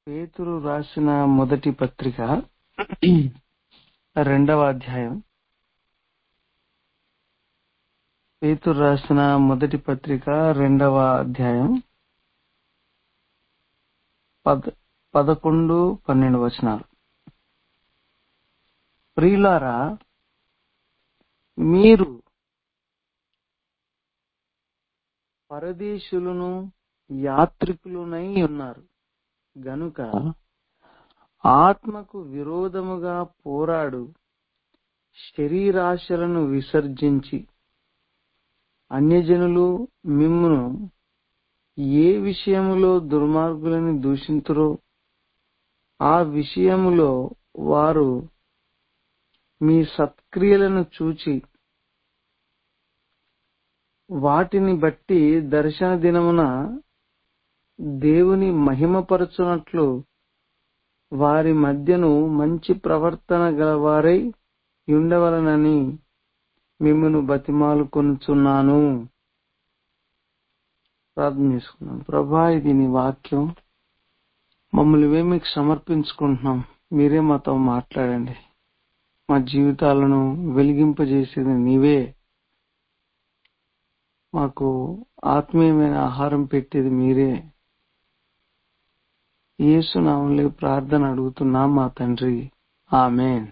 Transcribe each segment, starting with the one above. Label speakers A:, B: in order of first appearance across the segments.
A: పేతురు రాసిన మొదటి పత్రిక రెండవ అధ్యాయం పేతురు రాసిన మొదటి పత్రిక రెండవ అధ్యాయం పద పదకొండు పన్నెండు వచనాలు ప్రియులారా మీరు పరదేశులను యాత్రికులునై ఉన్నారు గనుక ఆత్మకు విరోధముగా పోరాడు శరీరాశలను విసర్జించి అన్యజనులు మిమ్మును ఏ విషయములో దుర్మార్గులని దూషింతురో ఆ విషయములో వారు మీ సత్క్రియలను చూచి వాటిని బట్టి దర్శన దినమున దేవుని మహిమపరచునట్లు వారి మధ్యను మంచి ప్రవర్తన గలవారై ఉండవలనని మిమ్మను బతిమాలు కొనుచున్నాను ప్రార్థన చేసుకున్నాం ప్రభా ఇది నీ వాక్యం మమ్మల్ని ఇవే మీకు సమర్పించుకుంటున్నాం మీరే మాతో మాట్లాడండి మా జీవితాలను వెలిగింపజేసేది నీవే మాకు ఆత్మీయమైన ఆహారం పెట్టేది మీరే యేసునామంలో ప్రార్థన అడుగుతున్నాం మా తండ్రి ఆమెన్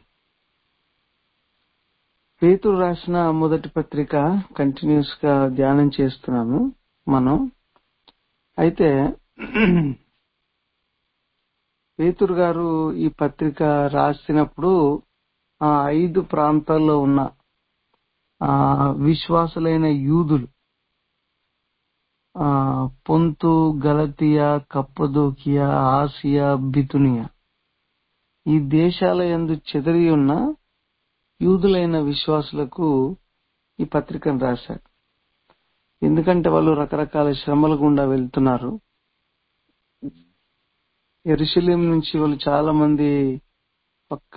A: పేతురు రాసిన మొదటి పత్రిక కంటిన్యూస్ గా ధ్యానం చేస్తున్నాము మనం అయితే పేతురు గారు ఈ పత్రిక రాసినప్పుడు ఆ ఐదు ప్రాంతాల్లో ఉన్న ఆ విశ్వాసులైన యూదులు ఆ పొంతు గలతియా కప్పదోకియా ఆసియా బితునియా ఈ దేశాల యందు చెదిరి ఉన్న యూదులైన విశ్వాసులకు ఈ పత్రికను రాశారు ఎందుకంటే వాళ్ళు రకరకాల శ్రమల గుండా వెళ్తున్నారు ఎరుశలేం నుంచి వాళ్ళు చాలా మంది పక్క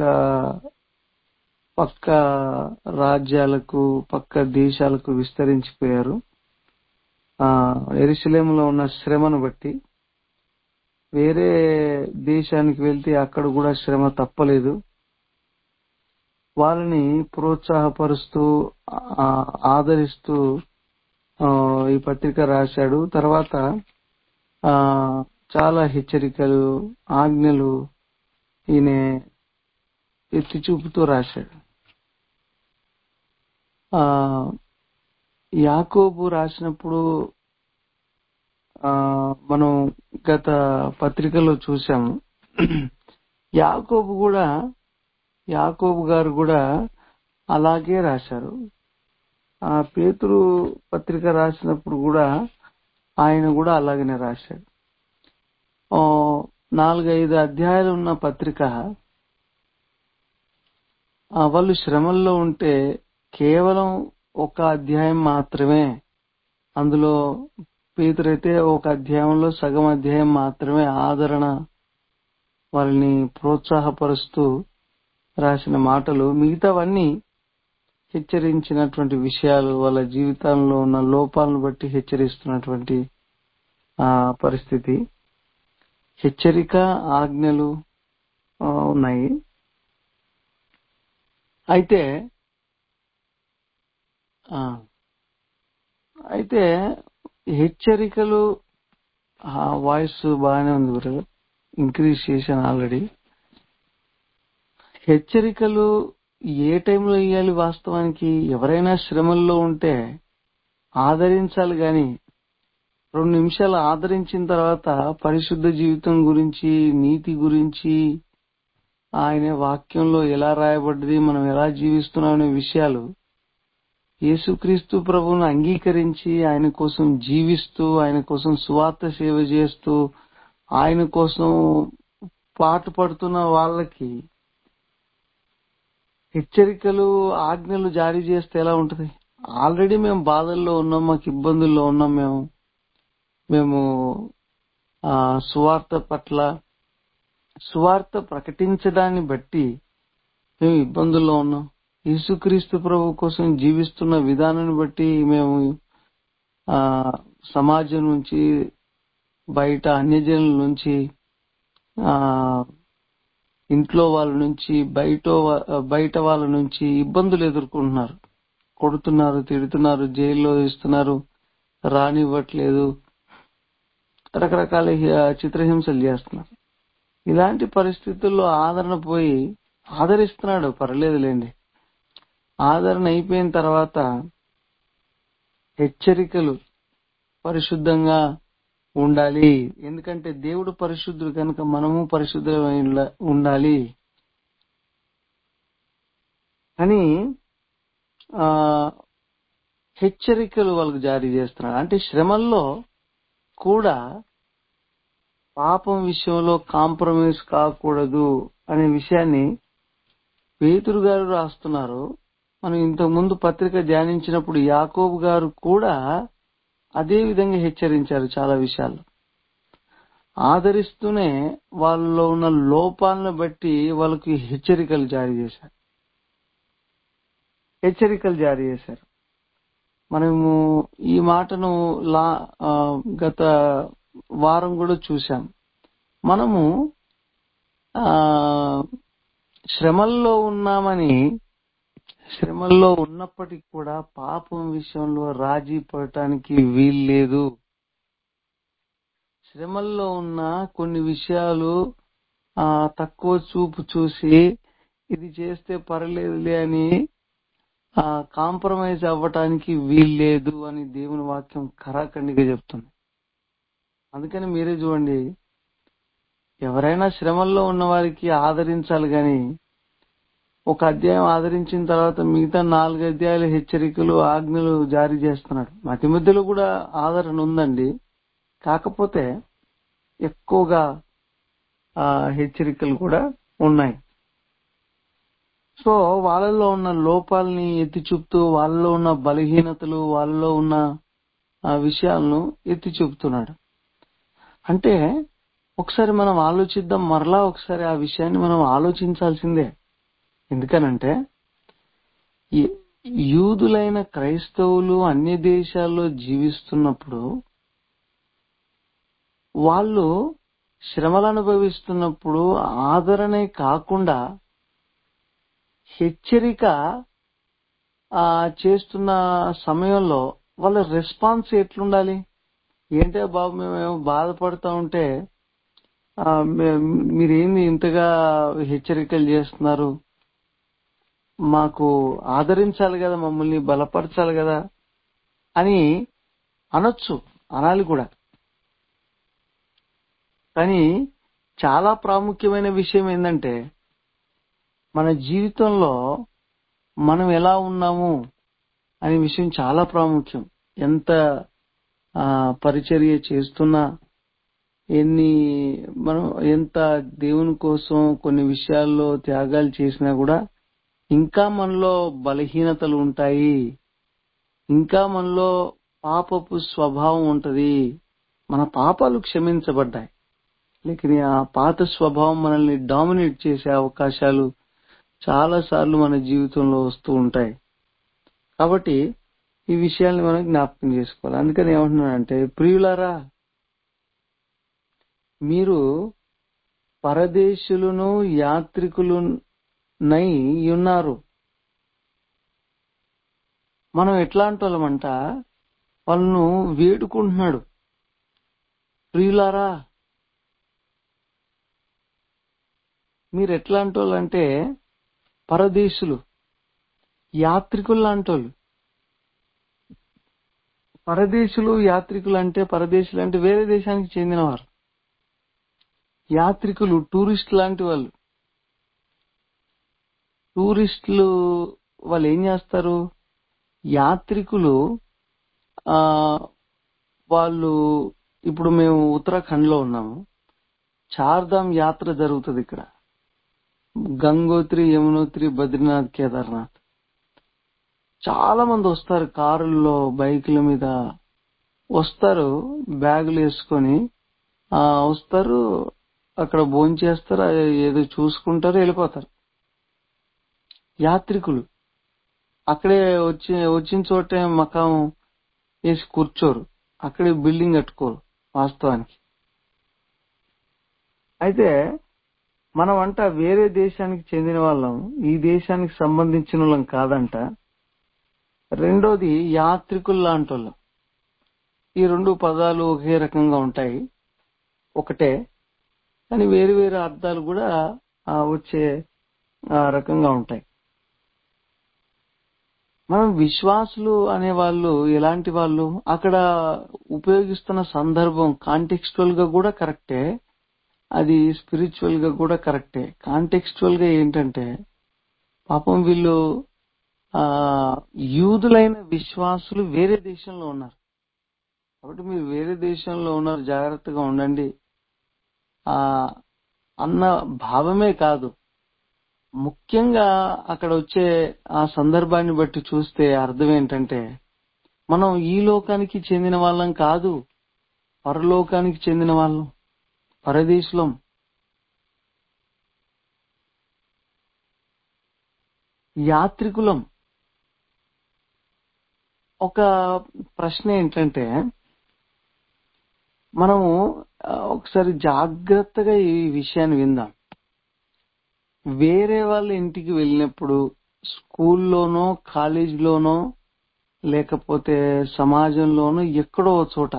A: పక్క రాజ్యాలకు పక్క దేశాలకు విస్తరించిపోయారు ఆ ఎరుశలేంలో ఉన్న శ్రమను బట్టి వేరే దేశానికి వెళ్తే అక్కడ కూడా శ్రమ తప్పలేదు వాళ్ళని ప్రోత్సాహపరుస్తూ ఆ, ఆదరిస్తూ ఆ, ఈ పత్రిక రాశాడు తర్వాత ఆ చాలా హెచ్చరికలు ఆజ్ఞలు ఈయన ఎత్తి చూపుతూ రాశాడు ఆ యాకోబు రాసినప్పుడు ఆ మనం గత పత్రికలో చూసాము యాకోబు కూడా యాకోబు గారు కూడా అలాగే రాశారు ఆ పేతురు పత్రిక రాసినప్పుడు కూడా ఆయన కూడా అలాగనే రాశాడు ఆ, నాలుగైదు అధ్యాయాలు ఉన్న పత్రిక ఆ, వాళ్ళు శ్రమల్లో ఉంటే కేవలం ఒక అధ్యాయం మాత్రమే అందులో పేతురైతే ఒక అధ్యాయంలో సగం అధ్యాయం మాత్రమే ఆదరణ వాళ్ళని ప్రోత్సాహపరుస్తూ రాసిన మాటలు మిగతావన్నీ హెచ్చరించినటువంటి విషయాలు వాళ్ళ జీవితంలో ఉన్న లోపాలను బట్టి హెచ్చరిస్తున్నటువంటి ఆ పరిస్థితి హెచ్చరిక ఆజ్ఞలు ఆ, ఉన్నాయి అయితే ఆ, అయితే హెచ్చరికలు ఆ వాయిస్ బాగానే ఉంది బ్రదర్ ఇంక్రీజ్ చేశాను ఆల్రెడీ హెచ్చరికలు ఏ టైంలో ఇవ్వాలి వాస్తవానికి ఎవరైనా శ్రమల్లో ఉంటే ఆదరించాలి గాని రెండు నిమిషాలు ఆదరించిన తర్వాత పరిశుద్ధ జీవితం గురించి నీతి గురించి ఆయన వాక్యంలో ఎలా రాయబడ్డది మనం ఎలా జీవిస్తున్నాం అనే విషయాలు యేసుక్రీస్తు ప్రభువును అంగీకరించి ఆయన కోసం జీవిస్తూ ఆయన కోసం సువార్త సేవ చేస్తూ ఆయన కోసం పాటు పడుతున్న వాళ్ళకి హెచ్చరికలు ఆజ్ఞలు జారీ చేస్తే ఎలా ఉంటది ఆల్రెడీ మేము బాధల్లో ఉన్నాం మాకు ఇబ్బందుల్లో ఉన్నాం మేము మేము ఆ సువార్త పట్ల సువార్త ప్రకటించడాన్ని బట్టి మేము ఇబ్బందుల్లో ఉన్నాం యేసుక్రీస్తు ప్రభు కోసం జీవిస్తున్న విధానాన్ని బట్టి మేము ఆ సమాజం నుంచి బయట అన్యజనుల నుంచి ఆ ఇంట్లో వాళ్ళ నుంచి బయట వా- బయట వాళ్ళ నుంచి ఇబ్బందులు ఎదుర్కొంటున్నారు కొడుతున్నారు తిడుతున్నారు జైల్లో వేస్తున్నారు రానివ్వట్లేదు రకరకాల హి- చిత్రహింసలు చేస్తున్నారు ఇలాంటి పరిస్థితుల్లో ఆదరణ పోయి ఆదరిస్తున్నాడు పర్లేదులేండి ఆదరణ అయిపోయిన తర్వాత హెచ్చరికలు పరిశుద్ధంగా ఉండాలి ఎందుకంటే దేవుడు పరిశుద్ధుడు కనుక మనము పరిశుద్ధమై ఉండ- ఉండాలి అని ఆ హెచ్చరికలు వాళ్ళకు జారీ చేస్తున్నాడు అంటే శ్రమల్లో కూడా పాపం విషయంలో కాంప్రమైజ్ కాకూడదు అనే విషయాన్ని పేతురు గారు రాస్తున్నారు మనం ఇంతకు ముందు పత్రిక ధ్యానించినప్పుడు యాకోబు గారు కూడా అదే విధంగా హెచ్చరించారు చాలా విషయాలు ఆదరిస్తూనే వాళ్ళలో ఉన్న లోపాలను బట్టి వాళ్ళకి హెచ్చరికలు జారీ చేశారు హెచ్చరికలు జారీ చేశారు మనము ఈ మాటను లా ఆ, గత వారం కూడా చూశాం మనము ఆ శ్రమల్లో ఉన్నామని శ్రమల్లో ఉన్నప్పటికీ కూడా పాపం విషయంలో రాజీ పడటానికి వీల్లేదు శ్రమల్లో ఉన్న కొన్ని విషయాలు ఆ తక్కువ చూపు చూసి ఇది చేస్తే పర్లేదులే అని ఆ కాంప్రమైజ్ అవ్వటానికి వీల్లేదు అని దేవుని వాక్యం ఖరాఖండిగా చెప్తుంది అందుకని మీరే చూడండి ఎవరైనా శ్రమల్లో ఉన్న వారికి ఆదరించాలి గాని ఒక అధ్యాయం ఆదరించిన తర్వాత మిగతా నాలుగు అధ్యాయాల హెచ్చరికలు ఆజ్ఞలు జారీ చేస్తున్నాడు మధ్య మధ్యలో కూడా ఆదరణ ఉందండి కాకపోతే ఎక్కువగా ఆ హెచ్చరికలు కూడా ఉన్నాయి సో వాళ్ళలో ఉన్న లోపాలని ఎత్తి చూపుతూ వాళ్ళలో ఉన్న బలహీనతలు వాళ్ళలో ఉన్న ఆ విషయాలను ఎత్తి చూపుతున్నాడు అంటే ఒకసారి మనం ఆలోచిద్దాం మరలా ఒకసారి ఆ విషయాన్ని మనం ఆలోచించాల్సిందే ఎందుకనంటే ఈ యూదులైన క్రైస్తవులు అన్య దేశాల్లో జీవిస్తున్నప్పుడు వాళ్ళు శ్రమలు అనుభవిస్తున్నప్పుడు ఆదరణే కాకుండా హెచ్చరిక ఆ, చేస్తున్న సమయంలో వాళ్ళ రెస్పాన్స్ ఎట్లుండాలి ఏంటే బాబు మేము బాధపడతా ఉంటే ఆ, మే- మీరేంది ఇంతగా హెచ్చరికలు చేస్తున్నారు మాకు ఆదరించాలి కదా మమ్మల్ని బలపరచాలి కదా అని అనొచ్చు అనాలి కూడా కానీ చాలా ప్రాముఖ్యమైన విషయం ఏంటంటే మన జీవితంలో మనం ఎలా ఉన్నాము అనే విషయం చాలా ప్రాముఖ్యం ఎంత ఆ, పరిచర్య చేస్తున్నా ఎన్ని మనం ఎంత దేవుని కోసం కొన్ని విషయాల్లో త్యాగాలు చేసినా కూడా ఇంకా మనలో బలహీనతలు ఉంటాయి ఇంకా మనలో పాపపు స్వభావం ఉంటది మన పాపాలు క్షమించబడ్డాయి లేకని ఆ పాత స్వభావం మనల్ని డామినేట్ చేసే అవకాశాలు చాలా సార్లు మన జీవితంలో వస్తూ ఉంటాయి కాబట్టి ఈ విషయాల్ని మనం జ్ఞాపకం చేసుకోవాలి అందుకని ఏమంటున్నానంటే ప్రియులారా మీరు పరదేశులను యాత్రికులు నై ఉన్నారు మనం ఎట్లాంటి వాళ్ళమంట వాళ్ళను వేడుకుంటున్నాడు ప్రియులారా మీరు ఎట్లాంటి వాళ్ళు అంటే పరదేశులు యాత్రికులు లాంటి వాళ్ళు పరదేశులు యాత్రికులు అంటే పరదేశులు అంటే వేరే దేశానికి చెందినవారు యాత్రికులు టూరిస్ట్ లాంటి వాళ్ళు టూరిస్టులు వాళ్ళు ఏం చేస్తారు యాత్రికులు ఆ వాళ్ళు ఇప్పుడు మేము ఉత్తరాఖండ్ లో ఉన్నాము చార్ధామ్ యాత్ర జరుగుతుంది ఇక్కడ గంగోత్రి యమునోత్రి బద్రీనాథ్ కేదార్నాథ్ చాలా మంది వస్తారు కారుల్లో బైకుల మీద వస్తారు బ్యాగులు వేసుకొని ఆ వస్తారు అక్కడ భోంచేస్తారు ఏదో చూసుకుంటారు వెళ్ళిపోతారు యాత్రికులు అక్కడే వచ్చి వచ్చిన చోటే మకాం వేసి కూర్చోరు అక్కడే బిల్డింగ్ కట్టుకోరు వాస్తవానికి అయితే మనమంట వేరే దేశానికి చెందిన వాళ్ళం ఈ దేశానికి సంబంధించిన వాళ్ళం కాదంట రెండోది యాత్రికులు లాంటి వాళ్ళం ఈ రెండు పదాలు ఒకే రకంగా ఉంటాయి ఒకటే కానీ వేరు వేరు అర్థాలు కూడా ఆ, వచ్చే ఆ, రకంగా ఉంటాయి మనం విశ్వాసులు అనే వాళ్ళు ఎలాంటి వాళ్ళు అక్కడ ఉపయోగిస్తున్న సందర్భం కాంటెక్స్చువల్ గా కూడా కరెక్టే అది స్పిరిచువల్ గా కూడా కరెక్టే కాంటెక్స్చువల్ గా ఏంటంటే పాపం వీళ్ళు ఆ యూదులైన విశ్వాసులు వేరే దేశంలో ఉన్నారు కాబట్టి మీరు వేరే దేశంలో ఉన్నారు జాగ్రత్తగా ఉండండి ఆ అన్న భావమే కాదు ముఖ్యంగా అక్కడ వచ్చే ఆ సందర్భాన్ని బట్టి చూస్తే అర్థం ఏంటంటే మనం ఈ లోకానికి చెందిన వాళ్ళం కాదు పరలోకానికి చెందిన వాళ్ళం పరదేశులం యాత్రికులం ఒక ప్రశ్న ఏంటంటే మనము ఆ, ఒకసారి జాగ్రత్తగా ఈ విషయాన్ని విందాం వేరే వాళ్ళ ఇంటికి వెళ్ళినప్పుడు స్కూల్లోనో కాలేజీలోనో లేకపోతే సమాజంలోనో ఎక్కడో ఓ చోట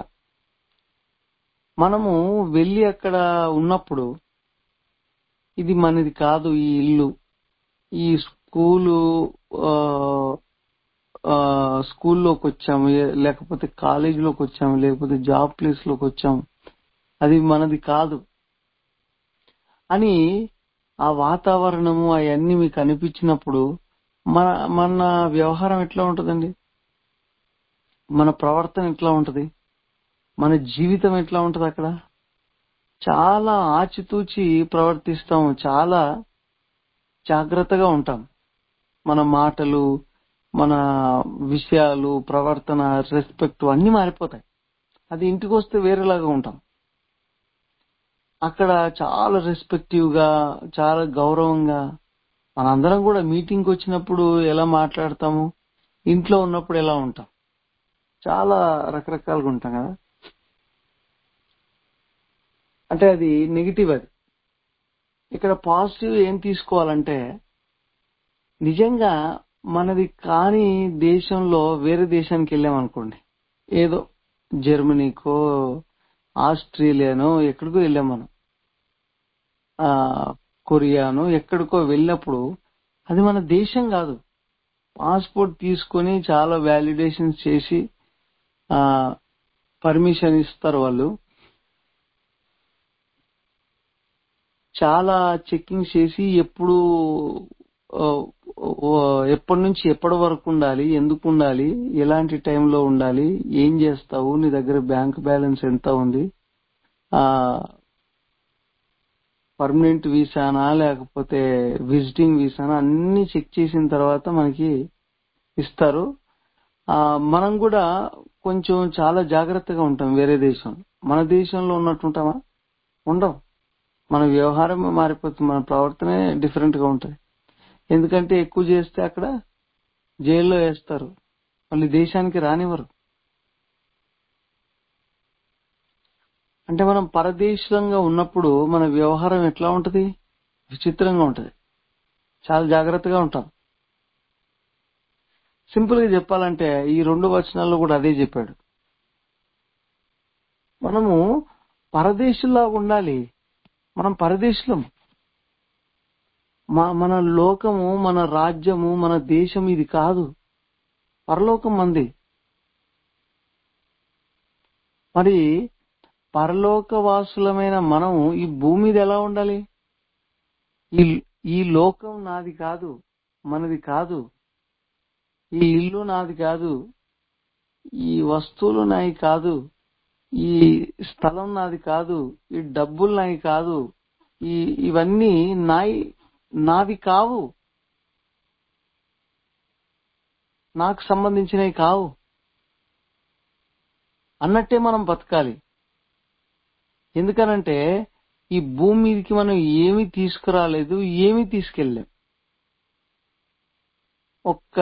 A: మనము వెళ్ళి అక్కడ ఉన్నప్పుడు ఇది మనది కాదు ఈ ఇల్లు ఈ స్కూలు ఆ, ఆ, స్కూల్లోకి వచ్చాము ఏ- లేకపోతే కాలేజీలోకి వచ్చాము లేకపోతే జాబ్ ప్లేస్ లోకి వచ్చాము అది మనది కాదు అని ఆ వాతావరణము అవన్నీ మీకు అనిపించినప్పుడు మన మన వ్యవహారం ఎట్లా ఉంటదండి మన ప్రవర్తన ఎట్లా ఉంటది మన జీవితం ఎట్లా ఉంటది అక్కడ చాలా ఆచితూచి ప్రవర్తిస్తాం చాలా జాగ్రత్తగా ఉంటాం మన మాటలు మన విషయాలు ప్రవర్తన రెస్పెక్ట్ అన్ని మారిపోతాయి అది ఇంటికి వస్తే వేరేలాగా ఉంటాం అక్కడ చాలా రెస్పెక్టివ్ గా చాలా గౌరవంగా మనందరం కూడా మీటింగ్ వచ్చినప్పుడు ఎలా మాట్లాడతాము ఇంట్లో ఉన్నప్పుడు ఎలా ఉంటాం చాలా రకరకాలుగా ఉంటాం కదా అంటే అది నెగిటివ్ అది ఇక్కడ పాజిటివ్ ఏం తీసుకోవాలంటే నిజంగా మనది కాని దేశంలో వేరే దేశానికి వెళ్ళామనుకోండి ఏదో జర్మనీకో ఆస్ట్రేలియానో ఎక్కడికో వెళ్ళాం మనం ఆ కొరియానో ఎక్కడికో వెళ్ళినప్పుడు అది మన దేశం కాదు పాస్పోర్ట్ తీసుకొని చాలా వ్యాలిడేషన్స్ చేసి ఆ పర్మిషన్ ఇస్తారు వాళ్ళు చాలా చెకింగ్ చేసి ఎప్పుడు ఆ, ఓ, ఎప్పటి నుంచి ఎప్పటి వరకు ఉండాలి ఎందుకు ఉండాలి ఎలాంటి టైంలో ఉండాలి ఏం చేస్తావు నీ దగ్గర బ్యాంక్ బ్యాలెన్స్ ఎంత ఉంది ఆ పర్మనెంట్ వీసానా లేకపోతే విజిటింగ్ వీసానా అన్ని చెక్ చేసిన తర్వాత మనకి ఇస్తారు ఆ మనం కూడా కొంచెం చాలా జాగ్రత్తగా ఉంటాం వేరే దేశం మన దేశంలో ఉన్నట్టు ఉంటామా ఉండం మన వ్యవహారం మారిపోతుంది మన ప్రవర్తనే డిఫరెంట్ గా ఉంటుంది ఎందుకంటే ఎక్కువ చేస్తే అక్కడ జైల్లో వేస్తారు మళ్ళీ దేశానికి రానివ్వరు అంటే మనం పరదేశంగా ఉన్నప్పుడు మన వ్యవహారం ఎట్లా ఉంటది విచిత్రంగా ఉంటది చాలా జాగ్రత్తగా ఉంటాం సింపుల్ గా చెప్పాలంటే ఈ రెండు వచనాల్లో కూడా అదే చెప్పాడు మనము పరదేశుల్లా ఉండాలి మనం పరదేశులం మా మన లోకము మన రాజ్యము మన దేశం ఇది కాదు పరలోకం మంది మరి పరలోకవాసులమైన మనం ఈ భూమి మీద ఎలా ఉండాలి ఈ ఈ లోకం నాది కాదు మనది కాదు ఈ ఇల్లు నాది కాదు ఈ వస్తువులు నాయి కాదు ఈ స్థలం నాది కాదు ఈ డబ్బులు నాయి కాదు ఈ ఇవన్నీ నాయి నావి కావు నాకు సంబంధించినవి కావు అన్నట్టే మనం బతకాలి ఎందుకనంటే ఈ భూమి మీదకి మనం ఏమీ తీసుకురాలేదు ఏమీ తీసుకెళ్ళాం ఒక్క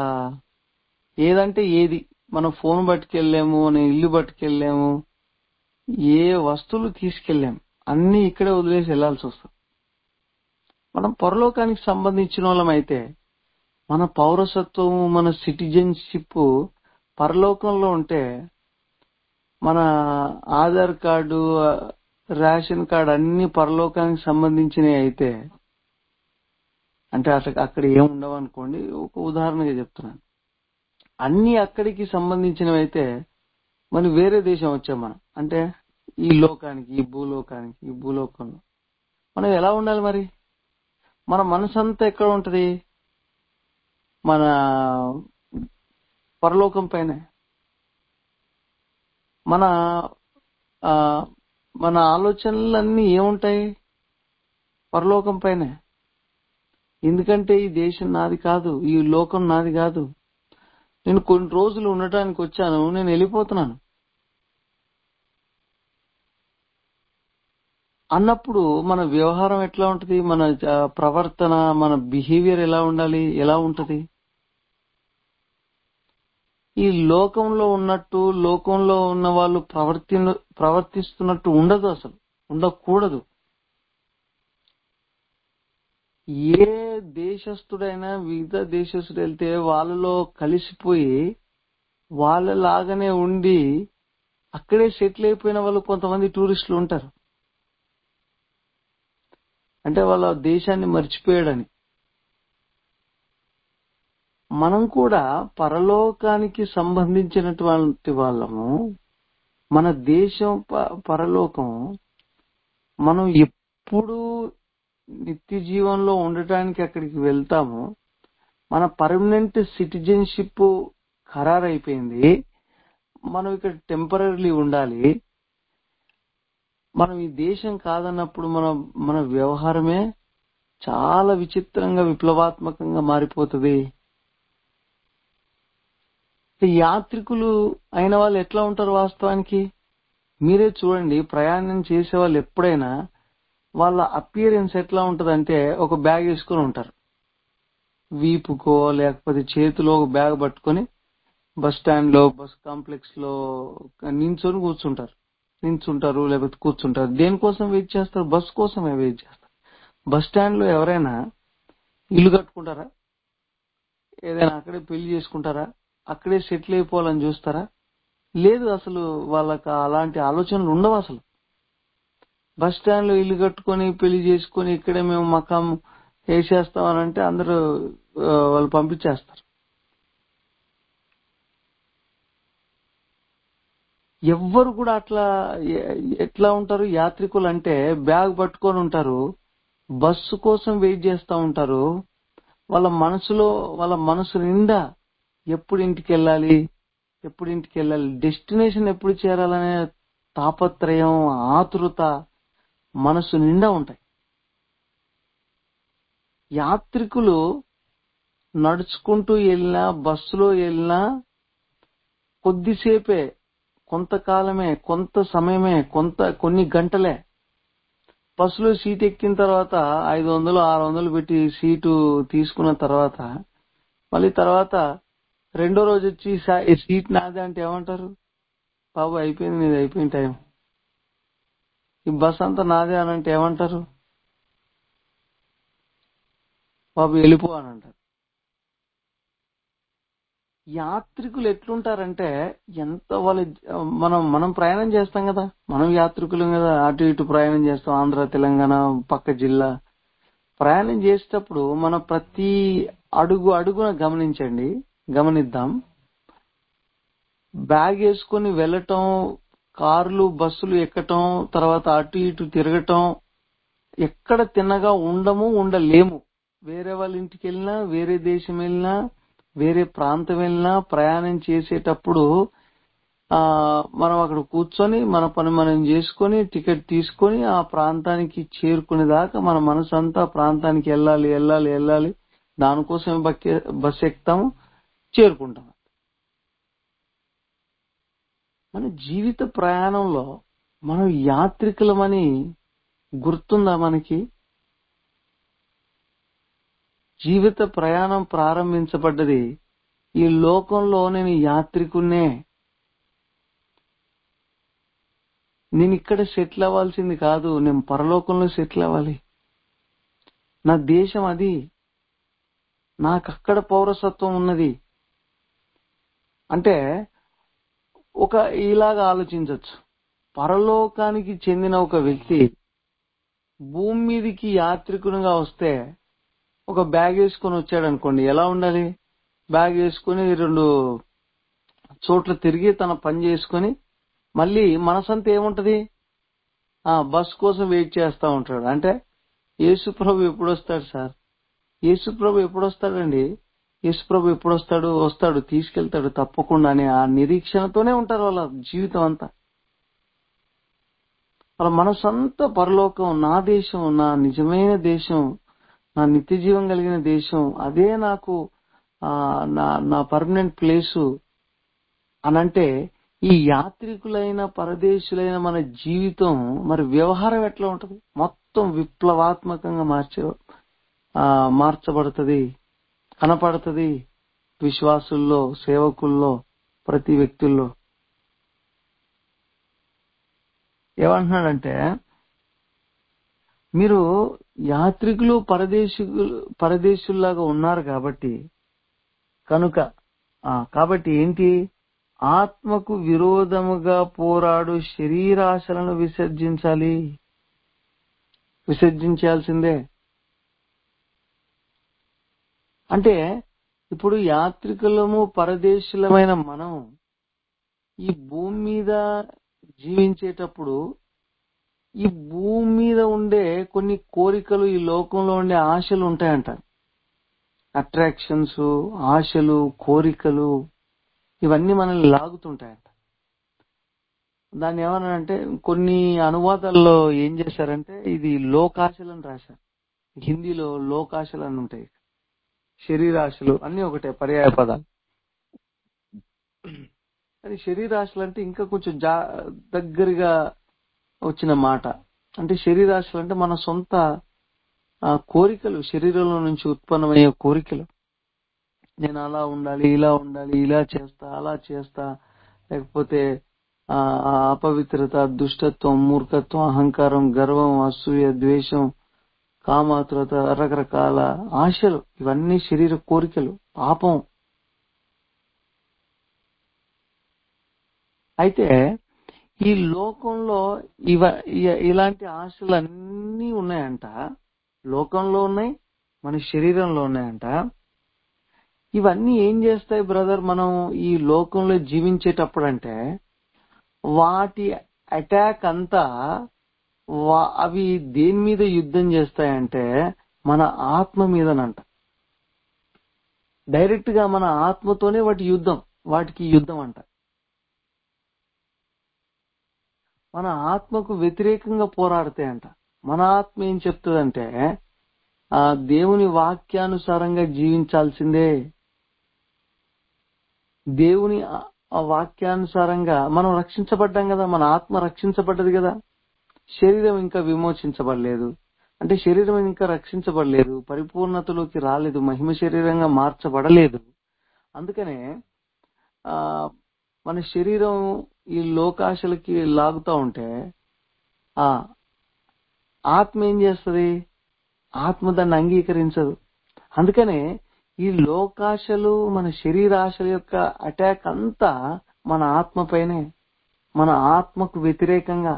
A: ఏదంటే ఏది మనం ఫోన్ పట్టుకెళ్ళాము మన ఇల్లు పట్టుకెళ్ళాము ఏ వస్తువులు తీసుకెళ్ళాం అన్ని ఇక్కడే వదిలేసి వెళ్లాల్సి వస్తుంది మనం పరలోకానికి సంబంధించిన వాళ్ళం అయితే మన పౌరసత్వం మన సిటిజన్షిప్ పరలోకంలో ఉంటే మన ఆధార్ కార్డు రేషన్ కార్డు అన్ని పరలోకానికి సంబంధించినవి అయితే అంటే అసలు అక్కడ ఏం ఉండవు అనుకోండి ఒక ఉదాహరణగా చెప్తున్నాను అన్ని అక్కడికి సంబంధించినవి అయితే మరి వేరే దేశం వచ్చాం మనం అంటే ఈ లోకానికి ఈ భూలోకానికి ఈ భూలోకంలో మనం ఎలా ఉండాలి మరి మన మనసు అంతా ఎక్కడ ఉంటది మన పరలోకం పైనే మన ఆ, మన ఆలోచనలన్నీ ఏముంటాయి పరలోకం పైనే ఎందుకంటే ఈ దేశం నాది కాదు ఈ లోకం నాది కాదు నేను కొన్ని రోజులు ఉండటానికి వచ్చాను నేను వెళ్ళిపోతున్నాను అన్నప్పుడు మన వ్యవహారం ఎట్లా ఉంటది మన ఆ, ప్రవర్తన మన బిహేవియర్ ఎలా ఉండాలి ఎలా ఉంటది ఈ లోకంలో ఉన్నట్టు లోకంలో ఉన్న వాళ్ళు ప్రవర్తి ప్రవర్తిస్తున్నట్టు ఉండదు అసలు ఉండకూడదు ఏ దేశస్థుడైనా వివిధ దేశస్థుడు వెళ్తే వాళ్ళలో కలిసిపోయి వాళ్ళలాగానే ఉండి అక్కడే సెటిల్ అయిపోయిన వాళ్ళు కొంతమంది టూరిస్టులు ఉంటారు అంటే వాళ్ళ దేశాన్ని మర్చిపోయాడని మనం కూడా పరలోకానికి సంబంధించినటువంటి వాళ్ళము మన దేశం ప- పరలోకం మనం ఎప్పుడు నిత్య జీవంలో ఉండటానికి అక్కడికి వెళ్తాము మన పర్మనెంట్ సిటిజన్షిప్ ఖరారైపోయింది మనం ఇక్కడ టెంపరీ ఉండాలి మనం ఈ దేశం కాదన్నప్పుడు మన మన వ్యవహారమే చాలా విచిత్రంగా విప్లవాత్మకంగా మారిపోతుంది యాత్రికులు అయిన వాళ్ళు ఎట్లా ఉంటారు వాస్తవానికి మీరే చూడండి ప్రయాణం చేసే వాళ్ళు ఎప్పుడైనా వాళ్ళ అపియరెన్స్ ఎట్లా ఉంటదంటే ఒక బ్యాగ్ వేసుకొని ఉంటారు వీపుకో లేకపోతే చేతిలో ఒక బ్యాగ్ పట్టుకొని బస్ స్టాండ్ లో బస్ కాంప్లెక్స్ లో నించొని కూర్చుంటారు నించుంటారు లేకపోతే కూర్చుంటారు దేనికోసం వెయిట్ చేస్తారు బస్ కోసమే వెయిట్ చేస్తారు బస్ స్టాండ్ లో ఎవరైనా ఇల్లు కట్టుకుంటారా ఏదైనా అక్కడే పెళ్లి చేసుకుంటారా అక్కడే సెటిల్ అయిపోవాలని చూస్తారా లేదు అసలు వాళ్ళకి అలాంటి ఆలోచనలు ఉండవు అసలు బస్ స్టాండ్ లో ఇల్లు కట్టుకొని పెళ్లి చేసుకొని ఇక్కడే మేము మకాం వేసేస్తామని అంటే అందరూ ఆ, వాళ్ళు పంపించేస్తారు ఎవ్వరు కూడా అట్లా ఎ- ఎట్లా ఉంటారు యాత్రికులు అంటే బ్యాగ్ పట్టుకొని ఉంటారు బస్సు కోసం వెయిట్ చేస్తా ఉంటారు వాళ్ళ మనసులో వాళ్ళ మనసు నిండా ఎప్పుడు ఇంటికి వెళ్ళాలి ఎప్పుడు ఇంటికి వెళ్ళాలి డెస్టినేషన్ ఎప్పుడు చేరాలనే తాపత్రయం ఆతృత మనసు నిండా ఉంటాయి యాత్రికులు నడుచుకుంటూ వెళ్ళినా బస్సులో వెళ్ళినా కొద్దిసేపే కొంతకాలమే కొంత సమయమే కొంత కొన్ని గంటలే బస్సులో సీట్ ఎక్కిన తర్వాత ఐదు వందలు ఆరు వందలు పెట్టి సీటు తీసుకున్న తర్వాత మళ్ళీ తర్వాత రెండో రోజు వచ్చి "సా- ఈ సీట్ నాదే అంటే ఏమంటారు బాబు అయిపోయింది నీది అయిపోయిన టైం ఈ బస్ అంతా నాదే అని అంటే ఏమంటారు బాబు వెళ్ళిపో అని అంటారు యాత్రికులు ఎట్లుంటారంటే ఎంత వాళ్ళ మనం మనం ప్రయాణం చేస్తాం కదా మనం యాత్రికులం కదా అటు ఇటు ప్రయాణం చేస్తాం ఆంధ్ర తెలంగాణ పక్క జిల్లా ప్రయాణం చేసేటప్పుడు మన ప్రతి అడుగు అడుగున గమనించండి గమనిద్దాం బ్యాగ్ వేసుకొని వెళ్ళటం కార్లు బస్సులు ఎక్కటం తర్వాత అటు ఇటు తిరగటం ఎక్కడ తిన్నగా ఉండము ఉండలేము వేరే వాళ్ళ ఇంటికి వెళ్ళినా వేరే దేశం వెళ్ళినా వేరే ప్రాంతం వెళ్ళినా ప్రయాణం చేసేటప్పుడు ఆ మనం అక్కడ కూర్చొని మన పని మనం చేసుకొని టికెట్ తీసుకొని ఆ ప్రాంతానికి చేరుకునే దాకా మన మనసు అంతా ఆ ప్రాంతానికి వెళ్ళాలి వెళ్ళాలి వెళ్ళాలి దానికోసమే బక్కే బస్ ఎక్కుతాము చేరుకుంటాం మన జీవిత ప్రయాణంలో మనం యాత్రికులమని గుర్తుందా మనకి జీవిత ప్రయాణం ప్రారంభించబడ్డది ఈ లోకంలో నేను యాత్రికున్నే నేను ఇక్కడ సెటిల్ అవ్వాల్సింది కాదు నేను పరలోకంలో సెటిల్ అవ్వాలి నా దేశం అది నాకు అక్కడ పౌరసత్వం ఉన్నది అంటే ఒక ఇలాగా ఆలోచించవచ్చు పరలోకానికి చెందిన ఒక వ్యక్తి భూమి మీదకి యాత్రికునిగా వస్తే ఒక బ్యాగ్ వేసుకొని వచ్చాడు అనుకోండి ఎలా ఉండాలి బ్యాగ్ వేసుకొని రెండు చోట్ల తిరిగి తన పని చేసుకొని మళ్ళీ మనసంతా ఏముంటది ఆ బస్ కోసం వెయిట్ చేస్తా ఉంటాడు అంటే యేసుప్రభు ఎప్పుడు వస్తాడు సార్ యేసుప్రభు ఎప్పుడు వస్తాడండి యేసుప్రభు ఎప్పుడు వస్తాడు వస్తాడు తీసుకెళ్తాడు తప్పకుండా అని ఆ నిరీక్షణతోనే ఉంటారు వాళ్ళ జీవితం అంతా వాళ్ళ మనసంతా పరలోకం నా దేశం నా నిజమైన దేశం నా నిత్య జీవం కలిగిన దేశం అదే నాకు ఆ నా నా పర్మనెంట్ ప్లేసు అనంటే ఈ యాత్రికులైన పరదేశులైన మన జీవితం మరి వ్యవహారం ఎట్లా ఉంటది మొత్తం విప్లవాత్మకంగా మార్చ ఆ, మార్చబడుతుంది కనపడుతుంది విశ్వాసుల్లో సేవకుల్లో ప్రతి వ్యక్తుల్లో ఏమంటున్నాడంటే మీరు యాత్రికులు పరదేశికులు పరదేశుల్లాగా ఉన్నారు కాబట్టి కనుక ఆ, కాబట్టి ఏంటి ఆత్మకు విరోధముగా పోరాడు శరీరాశలను విసర్జించాలి విసర్జించాల్సిందే అంటే ఇప్పుడు యాత్రికులము పరదేశులమైన మనం ఈ భూమి మీద జీవించేటప్పుడు ఈ భూమి మీద ఉండే కొన్ని కోరికలు ఈ లోకంలో ఉండే ఆశలు ఉంటాయంట అట్రాక్షన్స్ ఆశలు కోరికలు ఇవన్నీ మనల్ని లాగుతుంటాయంట దాన్ని ఏమన్నారంటే కొన్ని అనువాదాల్లో ఏం చేశారంటే ఇది లోకాశలని రాశారు హిందీలో లోకాశలు అని ఉంటాయి శరీరాశలు అన్ని ఒకటే పర్యాయ పదాలు కానీ శరీరాశలు అంటే ఇంకా కొంచెం జా దగ్గరగా వచ్చిన మాట అంటే శరీరాశలు అంటే మన సొంత ఆ, కోరికలు శరీరంలో నుంచి ఉత్పన్నమయ్యే కోరికలు నేను అలా ఉండాలి ఇలా ఉండాలి ఇలా చేస్తా అలా చేస్తా లేకపోతే ఆ ఆ అపవిత్రత దుష్టత్వం మూర్ఖత్వం అహంకారం గర్వం అసూయ ద్వేషం కామాతురత రకరకాల ఆశలు ఇవన్నీ శరీర కోరికలు పాపం అయితే ఈ లోకంలో ఇవ ఇ- ఇలాంటి ఆశలు అన్నీ ఉన్నాయంట లోకంలో ఉన్నాయి మన శరీరంలో ఉన్నాయంట ఇవన్నీ ఏం చేస్తాయి బ్రదర్ మనం ఈ లోకంలో జీవించేటప్పుడు అంటే వాటి అటాక్ అంతా వా- అవి దేని మీద యుద్ధం చేస్తాయంటే మన ఆత్మ మీదనంట డైరెక్ట్ గా మన ఆత్మతోనే వాటి యుద్ధం వాటికి యుద్ధం అంట మన ఆత్మకు వ్యతిరేకంగా పోరాడతాయంట మన ఆత్మ ఏం చెప్తుందంటే ఆ దేవుని వాక్యానుసారంగా జీవించాల్సిందే దేవుని ఆ- ఆ వాక్యానుసారంగా మనం రక్షించబడ్డాం కదా మన ఆత్మ రక్షించబడ్డది కదా శరీరం ఇంకా విమోచించబడలేదు అంటే శరీరం ఇంకా రక్షించబడలేదు పరిపూర్ణతలోకి రాలేదు మహిమ శరీరంగా మార్చబడలేదు అందుకనే ఆ మన శరీరం ఈ లోకాశలకి లాగుతా ఉంటే ఆ ఆత్మ ఏం చేస్తది ఆత్మ దాన్ని అంగీకరించదు అందుకనే ఈ లోకాశలు మన శరీరాశల యొక్క అటాక్ అంతా మన ఆత్మపైనే మన ఆత్మకు వ్యతిరేకంగా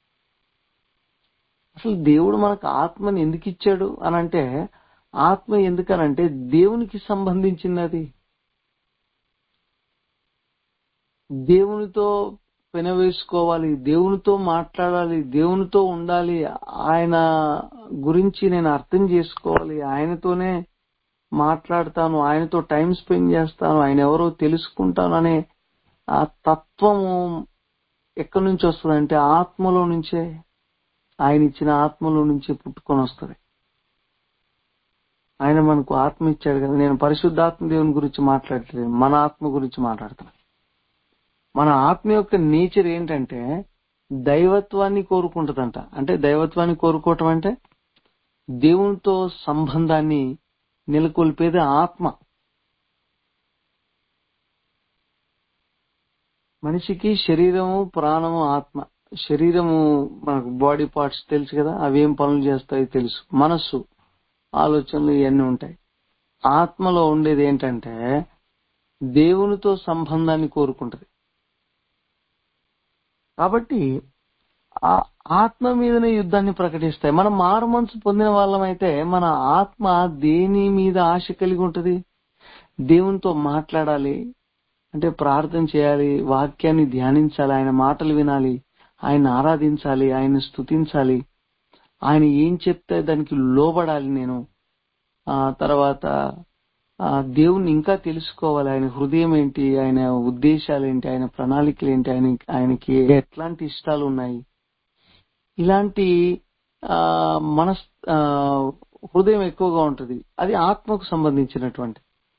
A: అసలు దేవుడు మనకు ఆత్మని ఎందుకు ఇచ్చాడు అని అంటే ఆత్మ ఎందుకనంటే దేవునికి సంబంధించింది అది దేవునితో పెనవేసుకోవాలి దేవునితో మాట్లాడాలి దేవునితో ఉండాలి ఆయన గురించి నేను అర్థం చేసుకోవాలి ఆయనతోనే మాట్లాడతాను ఆయనతో టైం స్పెండ్ చేస్తాను ఆయన ఎవరో తెలుసుకుంటాను అనే ఆ తత్వము ఎక్కడి నుంచి వస్తుందంటే ఆత్మలో నుంచే ఆయన ఇచ్చిన ఆత్మలో నుంచే పుట్టుకొని వస్తుంది ఆయన మనకు ఆత్మ ఇచ్చాడు కదా నేను పరిశుద్ధాత్మ దేవుని గురించి మాట్లాడట్లేదు మన ఆత్మ గురించి మాట్లాడుతున్నాను మన ఆత్మ యొక్క నేచర్ ఏంటంటే దైవత్వాన్ని కోరుకుంటదంట అంటే దైవత్వాన్ని కోరుకోవటం అంటే దేవునితో సంబంధాన్ని నెలకొల్పేది ఆత్మ మనిషికి శరీరము ప్రాణము ఆత్మ శరీరము మనకు బాడీ పార్ట్స్ తెలుసు కదా అవి ఏం పనులు చేస్తాయో తెలుసు మనస్సు ఆలోచనలు ఇవన్నీ ఉంటాయి ఆత్మలో ఉండేది ఏంటంటే దేవునితో సంబంధాన్ని కోరుకుంటది కాబట్టి ఆ ఆత్మ మీదనే యుద్ధాన్ని ప్రకటిస్తాయి మనం మారు మనసు పొందిన వాళ్ళమైతే మన ఆత్మ దేని మీద ఆశ కలిగి ఉంటది దేవునితో మాట్లాడాలి అంటే ప్రార్థన చేయాలి వాక్యాన్ని ధ్యానించాలి ఆయన మాటలు వినాలి ఆయన ఆరాధించాలి ఆయన స్తుతించాలి ఆయన ఏం చెప్తే దానికి లోబడాలి నేను ఆ తర్వాత ఆ దేవుణ్ణి ఇంకా తెలుసుకోవాలి ఆయన హృదయం ఏంటి ఆయన ఉద్దేశాలు ఏంటి ఆయన ప్రణాళికలు ఏంటి ఆయన ఆయనకి ఎట్లాంటి ఇష్టాలు ఉన్నాయి ఇలాంటి ఆ మనస్ ఆ, హృదయం ఎక్కువగా ఉంటుంది అది ఆత్మకు సంబంధించినటువంటి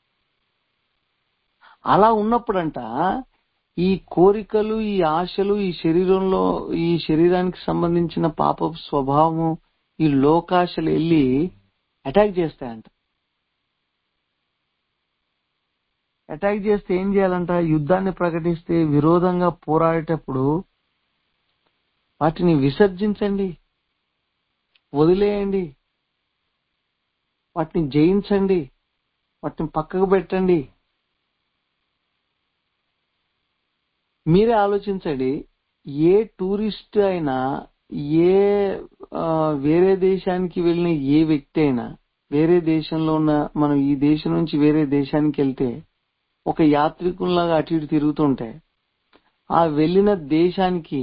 A: అలా ఉన్నప్పుడంట ఈ కోరికలు ఈ ఆశలు ఈ శరీరంలో ఈ శరీరానికి సంబంధించిన పాప స్వభావము ఈ లోకాశలు వెళ్ళి అటాక్ చేస్తాయంట అటాక్ చేస్తే ఏం చేయాలంట యుద్ధాన్ని ప్రకటిస్తే విరోధంగా పోరాడేటప్పుడు వాటిని విసర్జించండి వదిలేయండి వాటిని జయించండి వాటిని పక్కకు పెట్టండి మీరే ఆలోచించండి ఏ టూరిస్ట్ అయినా ఏ ఆ, వేరే దేశానికి వెళ్ళిన ఏ వ్యక్తి అయినా వేరే దేశంలో ఉన్న మనం ఈ దేశం నుంచి వేరే దేశానికి వెళ్తే ఒక యాత్రికుల్లాగా అటు ఇటు తిరుగుతుంటే ఆ వెళ్ళిన దేశానికి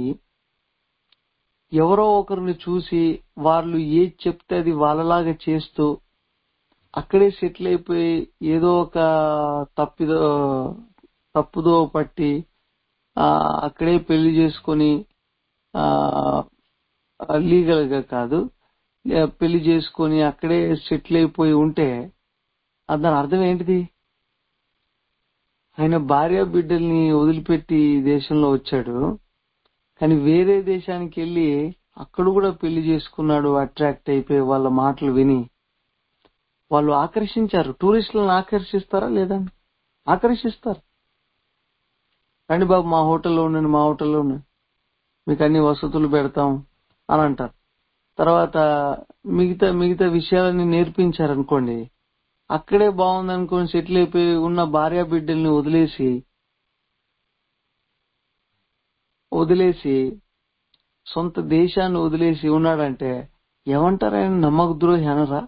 A: ఎవరో ఒకరిని చూసి వాళ్ళు ఏది చెప్తే అది వాళ్ళలాగా చేస్తూ అక్కడే సెటిల్ అయిపోయి ఏదో ఒక తప్పిదో తప్పుదో పట్టి ఆ అక్కడే పెళ్లి చేసుకొని ఆ లీగల్ గా కాదు ఆ, పెళ్లి చేసుకొని అక్కడే సెటిల్ అయిపోయి ఉంటే ఆ దాని అర్థం ఏంటిది ఆయన భార్య బిడ్డల్ని వదిలిపెట్టి ఈ దేశంలో వచ్చాడు కానీ వేరే దేశానికి వెళ్ళి అక్కడ కూడా పెళ్లి చేసుకున్నాడు అట్రాక్ట్ అయిపోయి వాళ్ళ మాటలు విని వాళ్ళు ఆకర్షించారు టూరిస్టులను ఆకర్షిస్తారా లేదండి ఆకర్షిస్తారు రండి బాబు మా హోటల్లో ఉండండి మా హోటల్లో ఉండండి మీకు అన్ని వసతులు పెడతాం అని అంటారు తర్వాత మిగతా మిగతా విషయాలన్నీ నేర్పించారు అనుకోండి అక్కడే బాగుంది అనుకోని సెటిల్ అయిపోయి ఉన్న భార్య బిడ్డల్ని వదిలేసి వదిలేసి సొంత దేశాన్ని వదిలేసి ఉన్నాడంటే ఏమంటారు ఆయన నమ్మక ద్రోహి అనరా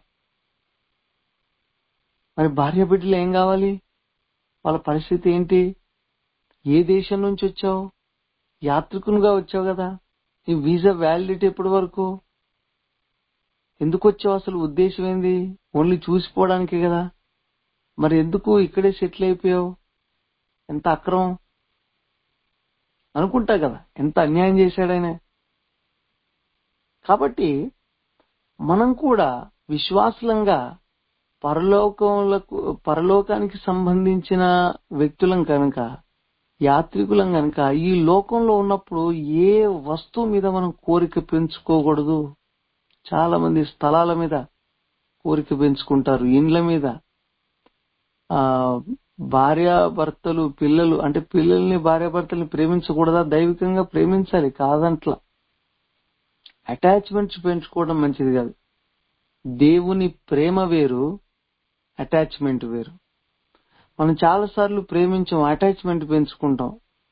A: మరి భార్య బిడ్డలు ఏం కావాలి వాళ్ళ పరిస్థితి ఏంటి ఏ దేశం నుంచి వచ్చావు యాత్రికునిగా వచ్చావు కదా నీ వీసా వ్యాలిడిటీ ఎప్పటి వరకు ఎందుకు వచ్చావు అసలు ఉద్దేశం ఏంది ఓన్లీ చూసిపోవడానికే కదా మరి ఎందుకు ఇక్కడే సెటిల్ అయిపోయావు ఎంత అక్రమం అనుకుంటా కదా ఎంత అన్యాయం చేశాడు ఆయన కాబట్టి మనం కూడా విశ్వాసులంగా పరలోకములకు పరలోకానికి సంబంధించిన వ్యక్తులం కనుక యాత్రికులం కనుక ఈ లోకంలో ఉన్నప్పుడు ఏ వస్తువు మీద మనం కోరిక పెంచుకోకూడదు చాలా మంది స్థలాల మీద కోరిక పెంచుకుంటారు ఇండ్ల మీద ఆ భార్యాభర్తలు పిల్లలు అంటే పిల్లల్ని భార్యాభర్తల్ని ప్రేమించకూడదా దైవికంగా ప్రేమించాలి కాదంట్లా అటాచ్మెంట్స్ పెంచుకోవడం మంచిది కాదు దేవుని ప్రేమ వేరు అటాచ్మెంట్ వేరు మనం చాలా సార్లు ప్రేమించాం అటాచ్మెంట్ పెంచుకుంటాం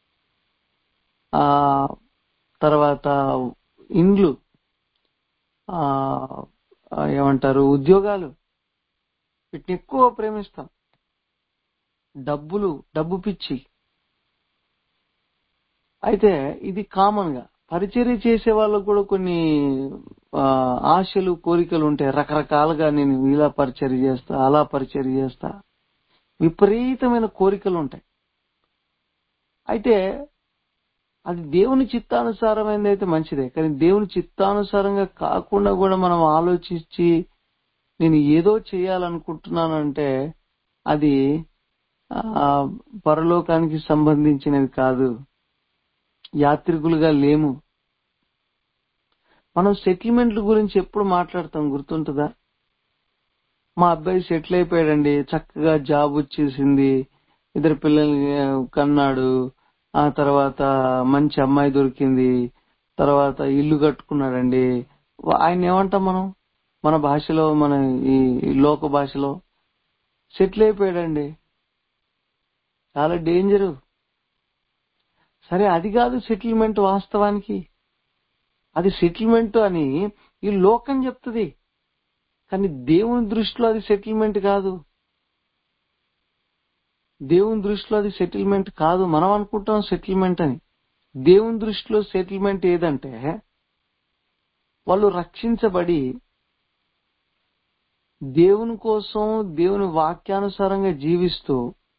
A: ఆ తర్వాత ఇండ్లు ఆ ఆ, ఏమంటారు ఉద్యోగాలు వీటిని ఎక్కువ ప్రేమిస్తాం డబ్బులు డబ్బు పిచ్చి అయితే ఇది కామన్ గా పరిచర్య చేసే వాళ్ళకు కూడా కొన్ని ఆ, ఆశలు కోరికలు ఉంటాయి రకరకాలుగా నేను ఇలా పరిచర్య చేస్తా అలా పరిచర్య చేస్తా విపరీతమైన కోరికలు ఉంటాయి అయితే అది దేవుని చిత్తానుసారమైనది అయితే మంచిదే కానీ దేవుని చిత్తానుసారంగా కాకుండా కూడా మనం ఆలోచించి నేను ఏదో చేయాలనుకుంటున్నానంటే అది ఆ, పరలోకానికి సంబంధించినది కాదు యాత్రికులుగా లేము మనం సెటిల్మెంట్ల గురించి ఎప్పుడు మాట్లాడతాం గుర్తుంటుందా మా అబ్బాయి సెటిల్ అయిపోయాడండి చక్కగా జాబ్ వచ్చేసింది ఇద్దరు పిల్లల్ని ఆ, కన్నాడు ఆ తర్వాత మంచి అమ్మాయి దొరికింది తర్వాత ఇల్లు కట్టుకున్నాడండి వా- ఆయన ఏమంటాం మనం మన భాషలో మన ఈ ఈ లోక భాషలో సెటిల్ అయిపోయాడండి చాలా డేంజరు సరే అది కాదు సెటిల్మెంట్ వాస్తవానికి అది సెటిల్మెంట్ అని ఈ లోకం చెప్తుంది కానీ దేవుని దృష్టిలో అది సెటిల్మెంట్ కాదు దేవుని దృష్టిలో అది సెటిల్మెంట్ కాదు మనం అనుకుంటాం సెటిల్మెంట్ అని దేవుని దృష్టిలో సెటిల్మెంట్ ఏదంటే వాళ్ళు రక్షించబడి దేవుని కోసం దేవుని వాక్యానుసారంగా జీవిస్తూ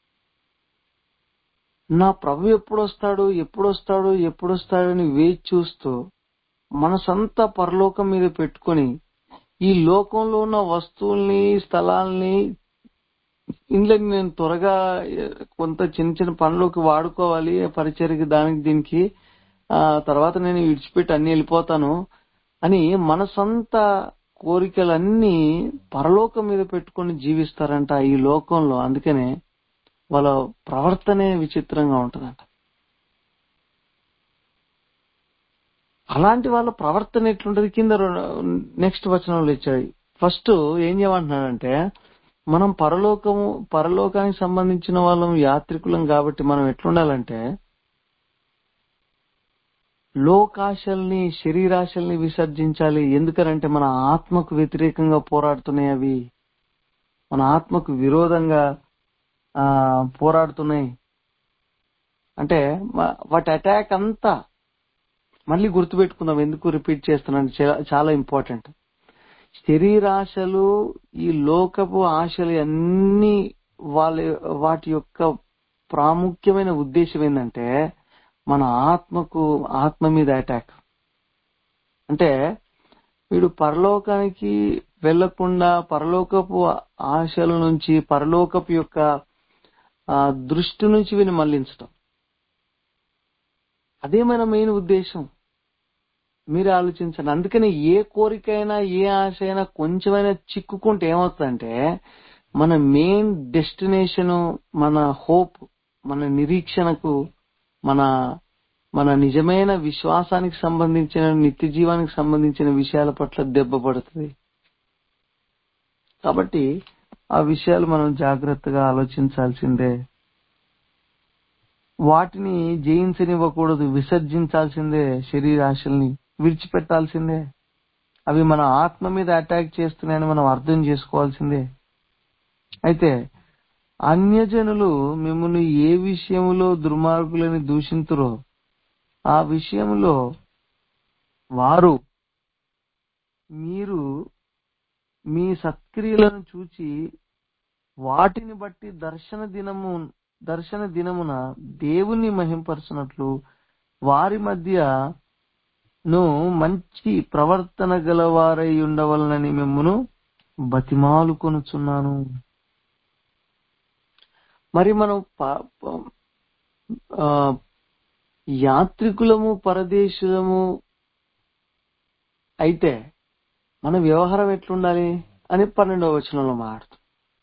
A: నా ప్రభు ఎప్పుడు వస్తాడు ఎప్పుడు వస్తాడు ఎప్పుడు వస్తాడని వేచి చూస్తూ మనసంతా పరలోకం మీద పెట్టుకొని ఈ లోకంలో ఉన్న వస్తువుల్ని స్థలాల్ని ఇంట్లోకి నేను త్వరగా ఏ, కొంత చిన్న చిన్న పనులకు వాడుకోవాలి పరిచర్కి దానికి దీనికి ఆ తర్వాత నేను విడిచిపెట్టి అన్ని వెళ్ళిపోతాను అని మనసంతా కోరికలన్నీ పరలోకం మీద పెట్టుకొని జీవిస్తారంట ఈ లోకంలో అందుకనే వాళ్ళ ప్రవర్తనే విచిత్రంగా ఉంటదంట అలాంటి వాళ్ళ ప్రవర్తన ఎట్లుంటది కింద నెక్స్ట్ వచనంలో ఇచ్చాడు ఫస్ట్ ఏం చేయమంటున్నాడంటే మనం పరలోకము పరలోకానికి సంబంధించిన వాళ్ళం యాత్రికులం కాబట్టి మనం ఎట్లుండాలంటే లోకాశల్ని శరీరాశల్ని విసర్జించాలి ఎందుకనంటే మన ఆత్మకు వ్యతిరేకంగా పోరాడుతున్నాయి అవి మన ఆత్మకు విరోధంగా ఆ పోరాడుతున్నాయి అంటే మ- వాటి అటాక్ అంతా మళ్ళీ గుర్తుపెట్టుకుందాం ఎందుకు రిపీట్ చేస్తున్నాను చా- చాలా ఇంపార్టెంట్ శరీరాశలు ఈ లోకపు ఆశలు అన్ని వాళ్ళ వాటి యొక్క ప్రాముఖ్యమైన ఉద్దేశం ఏంటంటే మన ఆత్మకు ఆత్మ మీద అటాక్ అంటే వీడు పరలోకానికి వెళ్లకుండా పరలోకపు ఆశల నుంచి పరలోకపు యొక్క ఆ, దృష్టి నుంచి వీని మళ్లించటం అదే మన మెయిన్ ఉద్దేశం మీరు ఆలోచించండి అందుకని ఏ కోరికైనా ఏ ఆశ అయినా కొంచెమైనా చిక్కుకుంటే ఏమవుతుందంటే మన మెయిన్ డెస్టినేషన్ మన హోప్ మన నిరీక్షణకు మన మన నిజమైన విశ్వాసానికి సంబంధించిన నిత్య జీవానికి సంబంధించిన విషయాల పట్ల దెబ్బ పడుతుంది కాబట్టి ఆ విషయాలు మనం జాగ్రత్తగా ఆలోచించాల్సిందే వాటిని జయించనివ్వకూడదు విసర్జించాల్సిందే శరీరాశల్ని విడిచిపెట్టాల్సిందే అవి మన ఆత్మ మీద అటాక్ చేస్తున్నాయని మనం అర్థం చేసుకోవాల్సిందే అయితే అన్యజనులు మిమ్మల్ని ఏ విషయములో దుర్మార్గులని దూషింతురో ఆ విషయంలో వారు మీరు మీ సత్క్రియలను చూచి వాటిని బట్టి దర్శన దినము దర్శన దినమున దేవుని మహింపరచునట్లు వారి మధ్య ను మంచి ప్రవర్తన గలవారై ఉండవలనని మిమ్మును బతిమాలు కొనుచున్నాను మరి మనం ప- ప- ఆ, యాత్రికులము పరదేశులము అయితే మన వ్యవహారం ఎట్లుండాలి అని పన్నెండవ వచనంలో మాట్లాడుతాం